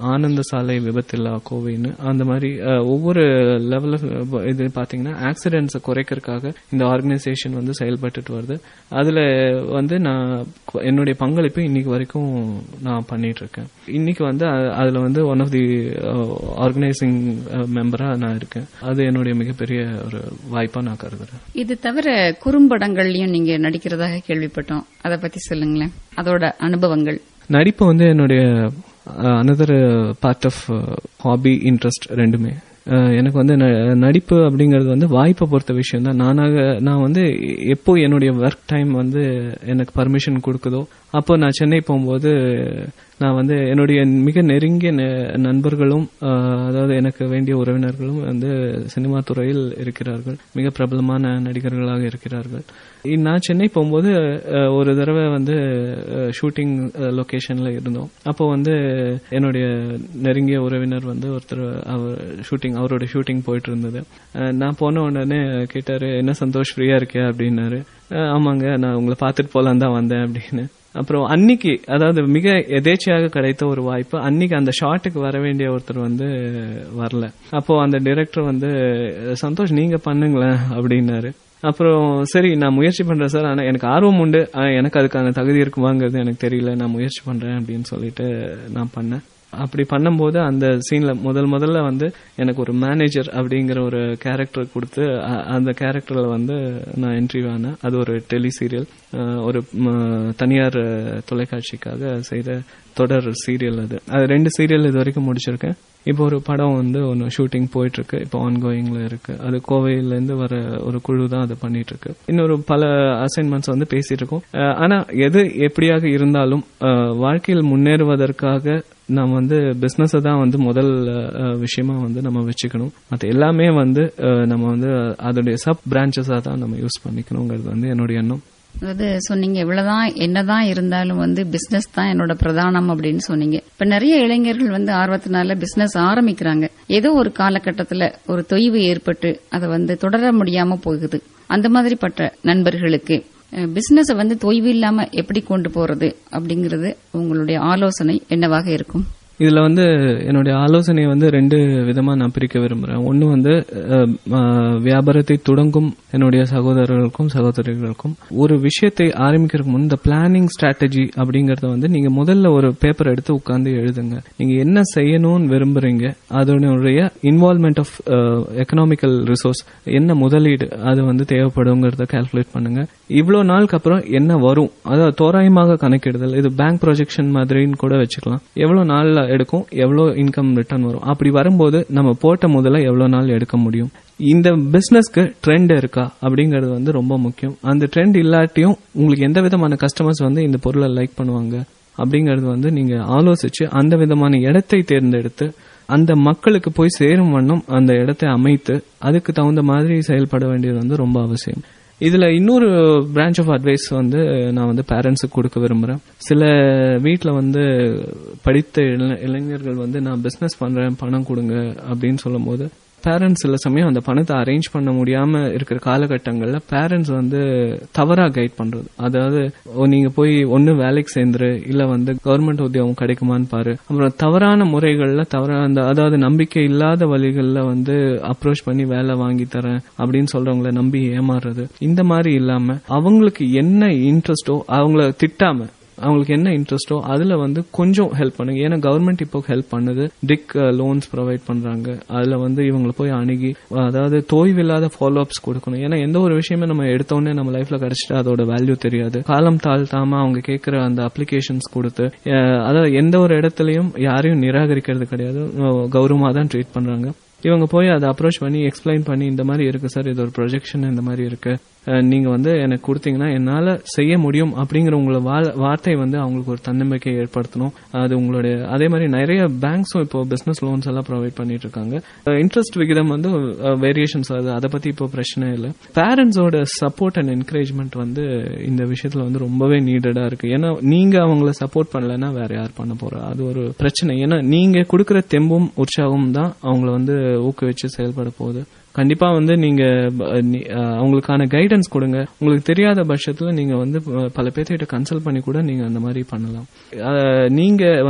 [SPEAKER 3] ஆனந்த சாலை விபத்தில்லா கோவைன்னு அந்த மாதிரி அஹ், ஒவ்வொரு லெவல் இது பாத்தீங்கன்னா ஆக்சிடென்ட்ஸை குறைக்கிறதுக்காக இந்த ஆர்கனைசேஷன் வந்து செயல்பட்டுட்டு வருது அதுல வந்து நான் கு- என்னுடைய பங்களிப்பு இன்னைக்கு வரைக்கும் நான் பண்ணிட்டு இருக்கேன் இன்னைக்கு வந்து அ- அதுல வந்து ஒன் ஆஃப் தி ஆர்கனைசிங் மெம்பரா நான் இருக்கேன் அது என்னுடைய மிகப்பெரிய ஒரு வாய்ப்பா நான் கருதுறேன்
[SPEAKER 1] இது தவிர குறும்படங்கள்லயும் நீங்க நடிக்கிறதாக கேள்விப்பட்டோம் அத பத்தி சொல்லுங்களேன் அதோட அனுபவங்கள்
[SPEAKER 3] நடிப்பு வந்து என்னுடைய another part of hobby interest ரெண்டுமே அஹ், எனக்கு வந்து ந- நடிப்பு அப்படிங்கிறது வந்து வாய்ப்பை பொறுத்த விஷயம் தான் நானாக நான் வந்து எப்போ என்னுடைய ஒர்க் டைம் வந்து எனக்கு பர்மிஷன் கொடுக்குதோ அப்போ நான் சென்னை போகும்போது நான் வந்து என்னுடைய மிக நெருங்கிய ந- நண்பர்களும் அஹ், அதாவது எனக்கு வேண்டிய உறவினர்களும் வந்து சினிமா துறையில் இருக்கிறார்கள் மிக பிரபலமான நடிகர்களாக இருக்கிறார்கள் இ- நான் சென்னை போகும்போது அஹ், ஒரு தடவை வந்து ஷூட்டிங் லொகேஷன்ல இருந்தோம் அப்போ வந்து என்னுடைய நெருங்கிய உறவினர் வந்து ஒருத்தர் அவர் ஷூட்டிங் அவரோட ஷூட்டிங் போயிட்டு இருந்தது அஹ், நான் போன உடனே கேட்டாரு என்ன சந்தோஷ் ஃப்ரீயா இருக்கியா அப்படின்னாரு அஹ், ஆமாங்க நான் உங்களை பார்த்துட்டு போலாம் தான் வந்தேன் அப்படின்னு அப்புறம் அன்னைக்கு அதாவது மிக எதேச்சையாக கிடைத்த ஒரு வாய்ப்பு அன்னைக்கு அந்த ஷாட்டுக்கு வர வேண்டிய ஒருத்தர் வந்து வரல அப்போ அந்த டைரக்டர் வந்து சந்தோஷ் நீங்க பண்ணுங்களேன் அப்படின்னாரு அப்புறம் சரி நான் முயற்சி பண்றேன் சார் ஆனா எனக்கு ஆர்வம் உண்டு ஆனா எனக்கு அதுக்கான தகுதி இருக்குமாங்கிறது எனக்கு தெரியல நான் முயற்சி பண்றேன் அப்படின்னு சொல்லிட்டு நான் பண்ணேன் அப்படி பண்ணும்போது அந்த சீன்ல முதல் முதல்ல வந்து எனக்கு ஒரு மேனேஜர் அப்படிங்கிற ஒரு கேரக்டர் கொடுத்து அ- அந்த கேரக்டர்ல வந்து நான் என்ட்ரி ஆனேன் அது ஒரு டெலி சீரியல் ஒரு ம, தனியார் அஹ், தொலைக்காட்சிக்காக செய்த தொடர் சீரியல் அது அது ரெண்டு சீரியல் இது வரைக்கும் முடிச்சிருக்கேன் இப்போ ஒரு படம் வந்து ஒன்று ஷூட்டிங் போயிட்டு இருக்கு இப்போ ஆன்கோயிங்ல இருக்கு அது கோவையில இருந்து வர ஒரு குழு தான் அதை பண்ணிட்டு இருக்கு இன்னொரு பல அசைன்மெண்ட்ஸ் வந்து பேசிட்டு இருக்கோம் அஹ், ஆனா எது எப்படியாக இருந்தாலும் அஹ், வாழ்க்கையில் முன்னேறுவதற்காக நாம் வந்து பிசினஸ் தான் வந்து முதல் அஹ், விஷயமா வந்து நம்ம வச்சுக்கணும் மற்ற எல்லாமே வந்து அஹ், நம்ம வந்து அதோடைய சப் பிரான்ச்சஸா தான் நம்ம யூஸ் பண்ணிக்கணுங்கிறது வந்து என்னுடைய எண்ணம்
[SPEAKER 1] அதாவது சொன்னீங்க இவ்வளவுதான் என்னதான் இருந்தாலும் வந்து பிசினஸ் தான் என்னோட பிரதானம் அப்படின்னு சொன்னீங்க இப்ப நிறைய இளைஞர்கள் வந்து ஆர்வத்தினால பிசினஸ் ஆரம்பிக்கிறாங்க ஏதோ ஒரு காலகட்டத்துல ஒரு தொய்வு ஏற்பட்டு அதை வந்து தொடர முடியாம போகுது அந்த மாதிரிப்பட்ட நண்பர்களுக்கு பிசினஸை வந்து தொய்வு இல்லாம எப்படி கொண்டு போறது அப்படிங்கறது உங்களுடைய ஆலோசனை என்னவாக இருக்கும்
[SPEAKER 3] இதுல வந்து என்னுடைய ஆலோசனையை வந்து ரெண்டு விதமா நான் பிரிக்க விரும்புறேன் ஒன்னு வந்து அஹ், அஹ், வியாபாரத்தை தொடங்கும் என்னுடைய சகோதரர்களுக்கும் சகோதரிகளுக்கும் ஒரு விஷயத்தை ஆரம்பிக்கிறதுக்கு முன் இந்த பிளானிங் ஸ்ட்ராட்டஜி அப்படிங்கறத வந்து நீங்க முதல்ல ஒரு பேப்பர் எடுத்து உட்கார்ந்து எழுதுங்க நீங்க என்ன செய்யணும்னு விரும்புறீங்க அதனுடைய இன்வால்மெண்ட் ஆஃப் எக்கனாமிக்கல் ரிசோர்ஸ் என்ன முதலீடு அது வந்து தேவைப்படுங்கிறத கால்குலேட் பண்ணுங்க இவ்வளவு நாளுக்கு அப்புறம் என்ன வரும் அதாவது தோராயமாக கணக்கிடுதல் இது பேங்க் ப்ரொஜெக்ஷன் மாதிரின்னு கூட வச்சுக்கலாம் எவ்வளவு நாள்ல எடுக்கும் எவ்வளவு இன்கம் ரிட்டர்ன் வரும் அப்படி வரும்போது நம்ம போட்ட முதல்ல எவ்வளவு நாள் எடுக்க முடியும் இந்த பிசினஸ்க்கு ட்ரெண்ட் இருக்கா அப்படிங்கிறது வந்து ரொம்ப முக்கியம் அந்த ட்ரெண்ட் இல்லாட்டியும் உங்களுக்கு எந்த விதமான கஸ்டமர்ஸ் வந்து இந்த பொருளை லைக் பண்ணுவாங்க அப்படிங்கறது வந்து நீங்க ஆலோசிச்சு அந்த விதமான இடத்தை தேர்ந்தெடுத்து அந்த மக்களுக்கு போய் சேரும் வண்ணம் அந்த இடத்தை அமைத்து அதுக்கு தகுந்த மாதிரி செயல்பட வேண்டியது வந்து ரொம்ப அவசியம் இதுல இன்னொரு பிரான்ச் ஆஃப் அட்வைஸ் வந்து நான் வந்து பேரண்ட்ஸுக்கு கொடுக்க விரும்புறேன் சில வீட்ல வந்து படித்த இள- இளைஞர்கள் வந்து நான் பிசினஸ் பண்றேன் பணம் கொடுங்க அப்படின்னு சொல்லும்போது பேரண்ட்ஸ் சில சமயம் அந்த பணத்தை அரேஞ்ச் பண்ண முடியாம இருக்கிற காலகட்டங்கள்ல பேரண்ட்ஸ் வந்து தவறா கைட் பண்றது அதாவது ஓ, நீங்க போய் ஒண்ணு வேலைக்கு சேர்ந்துரு இல்ல வந்து கவர்மெண்ட் உத்தியோகம் கிடைக்குமான்னு பாரு அப்புறம் தவறான முறைகள்ல தவறான அந்த அதாவது நம்பிக்கை இல்லாத வழிகள்ல வந்து அப்ரோச் பண்ணி வேலை வாங்கி தரேன் அப்படின்னு சொல்றவங்கள நம்பி ஏமாறுறது இந்த மாதிரி இல்லாம அவங்களுக்கு என்ன இன்ட்ரெஸ்டோ அவங்கள திட்டாம அவங்களுக்கு என்ன இன்ட்ரெஸ்டோ அதுல வந்து கொஞ்சம் ஹெல்ப் பண்ணுங்க ஏன்னா கவர்மெண்ட் இப்போ ஹெல்ப் பண்ணுது டிக் லோன்ஸ் ப்ரொவைட் பண்றாங்க அதுல வந்து இவங்களை போய் அணுகி அதாவது தோய்வில்லாத ஃபாலோ அப்ஸ் கொடுக்கணும் ஏன்னா எந்த ஒரு விஷயமே நம்ம எடுத்தோடனே நம்ம லைஃப்ல கிடைச்சிட்டு அதோட வேல்யூ தெரியாது காலம் தாழ்த்தாம அவங்க கேட்கிற அந்த அப்ளிகேஷன்ஸ் கொடுத்து அஹ், அதாவது எந்த ஒரு இடத்துலயும் யாரையும் நிராகரிக்கிறது கிடையாது அஹ், கௌரவமா தான் ட்ரீட் பண்றாங்க இவங்க போய் அதை அப்ரோச் பண்ணி எக்ஸ்பிளைன் பண்ணி இந்த மாதிரி இருக்கு சார் இது ஒரு ப்ரொஜெக்ஷன் இந்த மாதிரி இருக்கு அஹ், நீங்க வந்து எனக்கு கொடுத்தீங்கன்னா என்னால செய்ய முடியும் அப்படிங்கிற உங்களோட வா- வார்த்தை வந்து அவங்களுக்கு ஒரு தன்னம்பிக்கை ஏற்படுத்தணும் அது உங்களுடைய அதே மாதிரி நிறைய பேங்க்ஸும் இப்போ பிசினஸ் லோன்ஸ் எல்லாம் ப்ரொவைட் பண்ணிட்டு இருக்காங்க இன்ட்ரெஸ்ட் விகிதம் வந்து வேரியேஷன்ஸ் ஆகுது அதை பத்தி இப்போ பிரச்சனை இல்லை பேரண்ட்ஸோட சப்போர்ட் அண்ட் என்கரேஜ்மெண்ட் வந்து இந்த விஷயத்துல வந்து ரொம்பவே நீடடா இருக்கு ஏன்னா நீங்க அவங்கள சப்போர்ட் பண்ணலன்னா வேற யார் பண்ண போறா அது ஒரு பிரச்சனை ஏன்னா நீங்க கொடுக்கிற தெம்பும் உற்சாகமும் தான் அவங்கள வந்து ஊக்குவிச்சு செயல்பட போகுது கண்டிப்பா வந்து நீங்க அஹ், நீ- அஹ், அவங்களுக்கான கைடன்ஸ் கொடுங்க உங்களுக்கு தெரியாத பட்சத்துல நீங்க வந்து அஹ், பல பேர்த்திட்ட கன்சல்ட் பண்ணி கூட நீங்க அந்த மாதிரி பண்ணலாம் அஹ், நீங்க வந்து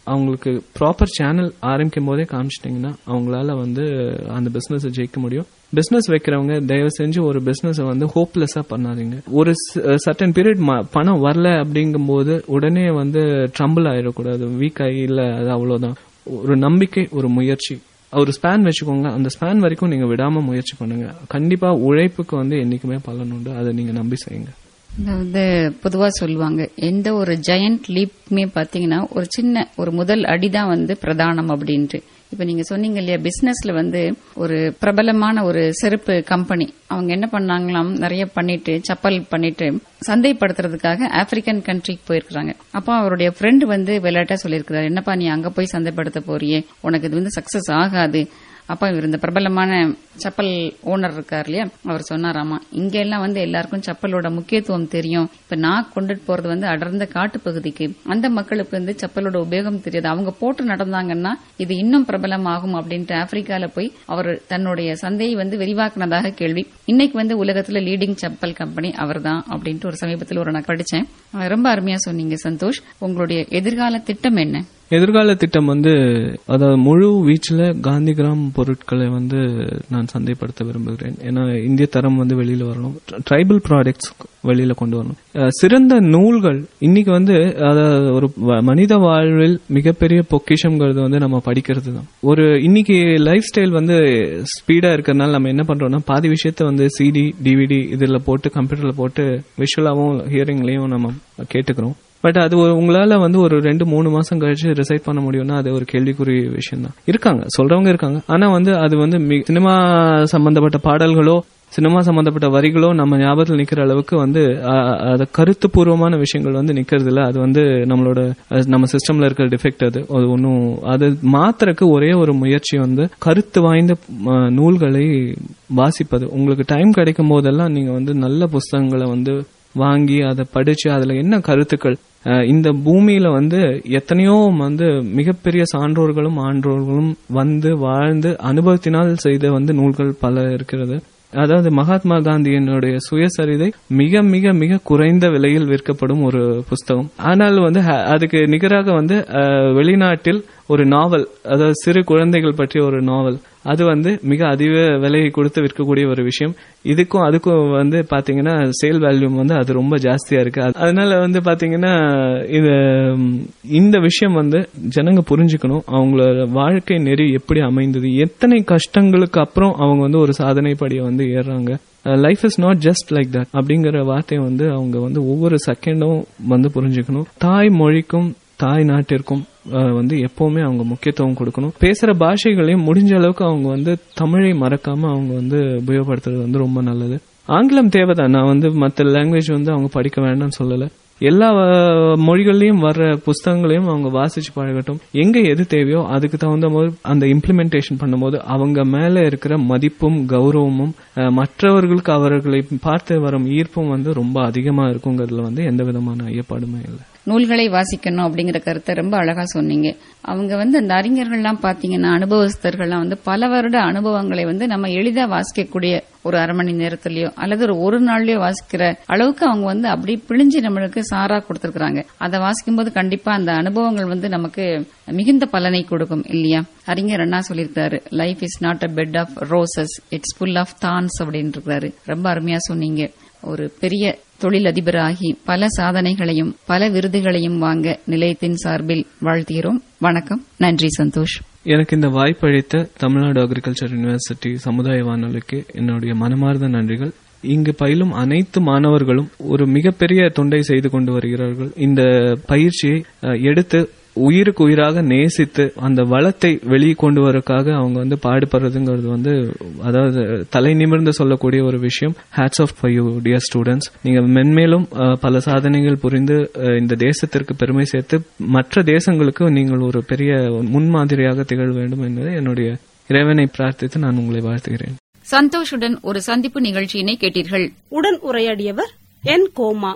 [SPEAKER 3] அவங்களுக்கு ப்ராப்பர் சேனல் ஆரம்பிக்கும் போதே காமிச்சிட்டிங்கன்னா அவங்களால வந்து அந்த பிசினஸ் ஜெயிக்க முடியும் பிசினஸ் வைக்கிறவங்க தயவு செஞ்சு ஒரு பிசினஸ் வந்து ஹோப்லெஸ்ஸா பண்ணாதீங்க ஒரு சர்டன் பீரியட் பணம் வரல அப்படிங்கும்போது உடனே வந்து ட்ரம்பிள் ஆயிடக்கூடாது வீக் ஆகி இல்ல அது அவ்வளவுதான் ஒரு நம்பிக்கை ஒரு முயற்சி ஒரு ஸ்பேன் வச்சுக்கோங்க அந்த ஸ்பேன் வரைக்கும் நீங்க விடாம முயற்சி பண்ணுங்க கண்டிப்பா உழைப்புக்கு வந்து என்னைக்குமே பலன் உண்டு அதை நீங்க நம்பி செய்யுங்க
[SPEAKER 1] அதாவது பொதுவா சொல்லுவாங்க எந்த ஒரு ஜெயண்ட் லீப்புமே பாத்தீங்கன்னா ஒரு சின்ன ஒரு முதல் அடிதான் வந்து பிரதானம் அப்படின்ட்டு இப்ப நீங்க சொன்னீங்க இல்லையா பிசினஸ்ல வந்து ஒரு பிரபலமான ஒரு செருப்பு கம்பெனி அவங்க என்ன பண்ணாங்களாம் நிறைய பண்ணிட்டு சப்பல் பண்ணிட்டு சந்தைப்படுத்துறதுக்காக ஆப்பிரிக்கன் கண்ட்ரிக்கு போயிருக்காங்க அப்போ அவருடைய ஃப்ரெண்ட் வந்து விளையாட்டா சொல்லியிருக்கிறாரு என்னப்பா நீ அங்க போய் சந்தைப்படுத்த போறியே உனக்கு இது வந்து சக்சஸ் ஆகாது அப்ப இவர் இந்த பிரபலமான சப்பல் ஓனர் இருக்கார் இல்லையா அவர் சொன்னாராமா இங்க எல்லாம் வந்து எல்லாருக்கும் சப்பலோட முக்கியத்துவம் தெரியும் இப்ப நான் கொண்டுட்டு போறது வந்து அடர்ந்த காட்டு பகுதிக்கு அந்த மக்களுக்கு வந்து சப்பலோட உபயோகம் தெரியாது அவங்க போட்டு நடந்தாங்கன்னா இது இன்னும் பிரபலம் ஆகும் அப்படின்ட்டு ஆப்பிரிக்கால போய் அவர் தன்னுடைய சந்தையை வந்து விரிவாக்குனதாக கேள்வி இன்னைக்கு வந்து உலகத்துல லீடிங் சப்பல் கம்பெனி அவர்தான் அப்படின்ட்டு ஒரு சமீபத்தில் ஒரு நான் படிச்சேன் ரொம்ப அருமையா சொன்னீங்க சந்தோஷ் உங்களுடைய எதிர்கால திட்டம் என்ன
[SPEAKER 3] எதிர்கால திட்டம் வந்து அதாவது முழு வீச்சில் காந்தி கிராம் பொருட்களை வந்து நான் சந்தைப்படுத்த விரும்புகிறேன் ஏன்னா இந்திய தரம் வந்து வெளியில வரணும் ட்ரைபல் ப்ராடக்ட்ஸ் வெளியில கொண்டு வரணும் அஹ் சிறந்த நூல்கள் இன்னைக்கு வந்து அதாவது ஒரு வ- மனித வாழ்வில் மிகப்பெரிய பொக்கிஷம்ங்கிறது வந்து நம்ம படிக்கிறது தான் ஒரு இன்னைக்கு லைஃப் ஸ்டைல் வந்து ஸ்பீடா இருக்கிறதுனால நம்ம என்ன பண்றோம்னா பாதி விஷயத்த வந்து சிடி டிவிடி இதுல போட்டு கம்ப்யூட்டர்ல போட்டு விஷுவலாவும் ஹியரிங்லயும் நம்ம கேட்டுக்கிறோம் பட் அது ஒரு- உங்களால வந்து ஒரு ரெண்டு மூணு மாசம் கழிச்சு ரிசைட் பண்ண முடியும்னா அது ஒரு கேள்விக்குறி விஷயம் தான் இருக்காங்க சொல்றவங்க இருக்காங்க ஆனா வந்து அது வந்து மி- சினிமா சம்பந்தப்பட்ட பாடல்களோ சினிமா சம்பந்தப்பட்ட வரிகளோ நம்ம ஞாபகத்தில் நிக்கிற அளவுக்கு வந்து அ- அது கருத்துப்பூர்வமான விஷயங்கள் வந்து நிக்கிறது இல்ல அது வந்து நம்மளோட அஹ், நம்ம சிஸ்டம்ல இருக்கிற டிஃபெக்ட் அது அது ஒன்றும் அது மாத்திரக்கு ஒரே ஒரு முயற்சி வந்து கருத்து வாய்ந்த ம, நூல்களை வாசிப்பது உங்களுக்கு டைம் கிடைக்கும் போதெல்லாம் நீங்க வந்து நல்ல புஸ்தகங்களை வந்து வாங்கி அதை படிச்சு அதுல என்ன கருத்துக்கள் அஹ், இந்த பூமியில வந்து எத்தனையோ வந்து மிகப்பெரிய சான்றோர்களும் ஆன்றோர்களும் வந்து வாழ்ந்து அனுபவத்தினால் செய்த வந்து நூல்கள் பல இருக்கிறது அதாவது மகாத்மா காந்தியினுடைய சுயசரிதை மிக மிக மிக குறைந்த விலையில் விற்கப்படும் ஒரு புஸ்தகம் ஆனால் வந்து ஹ- அதுக்கு நிகராக வந்து அஹ், வெளிநாட்டில் ஒரு நாவல் அதாவது சிறு குழந்தைகள் பற்றிய ஒரு நாவல் அது வந்து மிக அதிக விலையை கொடுத்து விற்கக்கூடிய ஒரு விஷயம் இதுக்கும் அதுக்கும் வந்து பாத்தீங்கன்னா சேல் வேல்யூம் வந்து அது ரொம்ப ஜாஸ்தியா இருக்கு அது- அதனால வந்து பாத்தீங்கன்னா இது ம், இந்த விஷயம் வந்து ஜனங்க புரிஞ்சுக்கணும் அவங்களோட வாழ்க்கை நெறி எப்படி அமைந்தது எத்தனை கஷ்டங்களுக்கு அப்புறம் அவங்க வந்து ஒரு சாதனை படியை வந்து ஏறுறாங்க life is not just like that அப்படிங்கிற வார்த்தையை வந்து அவங்க வந்து ஒவ்வொரு செகண்டும் வந்து புரிஞ்சுக்கணும் தாய் மொழிக்கும் தாய் நாட்டிற்கும் அஹ், வந்து எப்பவுமே அவங்க முக்கியத்துவம் கொடுக்கணும் பேசுற பாஷைகளையும் முடிஞ்ச அளவுக்கு அவங்க வந்து தமிழை மறக்காம அவங்க வந்து உபயோகப்படுத்துறது வந்து ரொம்ப நல்லது ஆங்கிலம் தேவைதான் நான் வந்து மற்ற லாங்குவேஜ் வந்து அவங்க படிக்க வேண்டாம்னு சொல்லல எல்லா அஹ், மொழிகள்லயும் வர்ற புஸ்தகங்களையும் அவங்க வாசிச்சு பழகட்டும் எங்க எது தேவையோ அதுக்கு தகுந்த போது அந்த இம்ப்ளிமெண்டேஷன் பண்ணும்போது அவங்க மேல இருக்கிற மதிப்பும் கௌரவமும் அஹ், மற்றவர்களுக்கு அவர்களை பார்த்து வரும் ஈர்ப்பும் வந்து ரொம்ப அதிகமா இருக்குங்கிறதுல வந்து எந்த விதமான ஐயப்பாடுமே இல்லை
[SPEAKER 1] நூல்களை வாசிக்கணும் அப்படிங்கிற கருத்தை ரொம்ப அழகா சொன்னீங்க அவங்க வந்து அந்த அறிஞர்கள்லாம் பாத்தீங்கன்னா அனுபவஸ்தர்கள்லாம் வந்து பல வருட அனுபவங்களை வந்து நம்ம எளிதா வாசிக்கக்கூடிய ஒரு அரை மணி நேரத்திலயோ அல்லது ஒரு ஒரு நாள்லயோ வாசிக்கிற அளவுக்கு அவங்க வந்து அப்படி பிழிஞ்சு நம்மளுக்கு சாரா கொடுத்திருக்காங்க அதை வாசிக்கும் போது கண்டிப்பா அந்த அனுபவங்கள் வந்து நமக்கு மிகுந்த பலனை கொடுக்கும் இல்லையா அறிஞர் அண்ணா சொல்லியிருக்காரு life is not a bed of roses it's full of thorns அப்படின்னு இருக்காரு ரொம்ப அருமையா சொன்னீங்க ஒரு பெரிய தொழிலதிபராகி பல சாதனைகளையும் பல விருதுகளையும் வாங்க நிலையத்தின் சார்பில் வாழ்த்துகிறோம் வணக்கம் நன்றி சந்தோஷ்
[SPEAKER 3] எனக்கு இந்த வாய்ப்பளித்த தமிழ்நாடு அக்ரிகல்ச்சர் யூனிவர்சிட்டி சமுதாய வானொலிக்கு என்னுடைய மனமார்ந்த நன்றிகள் இங்கு பயிலும் அனைத்து மாணவர்களும் ஒரு மிகப்பெரிய தொண்டை செய்து கொண்டு வருகிறார்கள் இந்த பயிற்சியை அஹ், எடுத்து உயிருக்கு உயிராக நேசித்து அந்த வளத்தை வெளியே கொண்டு வரக்காக அவங்க வந்து பாடுபடுறதுங்கிறது வந்து அதாவது தலை நிமிர்ந்து சொல்லக்கூடிய ஒரு விஷயம் hats off for you dear students நீங்க மென்மேலும் அஹ், பல சாதனைகள் புரிந்து அஹ், இந்த தேசத்திற்கு பெருமை சேர்த்து மற்ற தேசங்களுக்கு நீங்கள் ஒரு பெரிய முன்மாதிரியாக திகழ வேண்டும் என்பதை என்னுடைய இறைவனை பிரார்த்தித்து நான் உங்களை வாழ்த்துகிறேன்
[SPEAKER 1] சந்தோஷுடன் ஒரு சந்திப்பு நிகழ்ச்சியினை கேட்டீர்கள்
[SPEAKER 4] உடன் உரையாடியவர் என் கோமா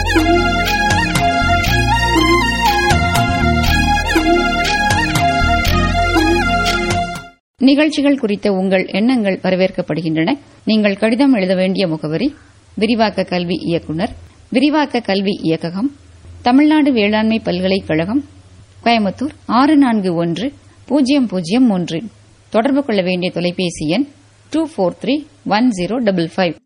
[SPEAKER 1] நிகழ்ச்சிகள் குறித்த உங்கள் எண்ணங்கள் வரவேற்கப்படுகின்றன நீங்கள் கடிதம் எழுத வேண்டிய முகவரி விரிவாக்க கல்வி இயக்குனர் விரிவாக்க கல்வி இயக்ககம் தமிழ்நாடு வேளாண்மை பல்கலைக்கழகம் கோயம்புத்தூர் ஆறு நான்கு ஒன்று பூஜ்ஜியம் பூஜ்ஜியம் மூன்று தொடர்பு கொள்ள வேண்டிய தொலைபேசி எண் two four three one zero double five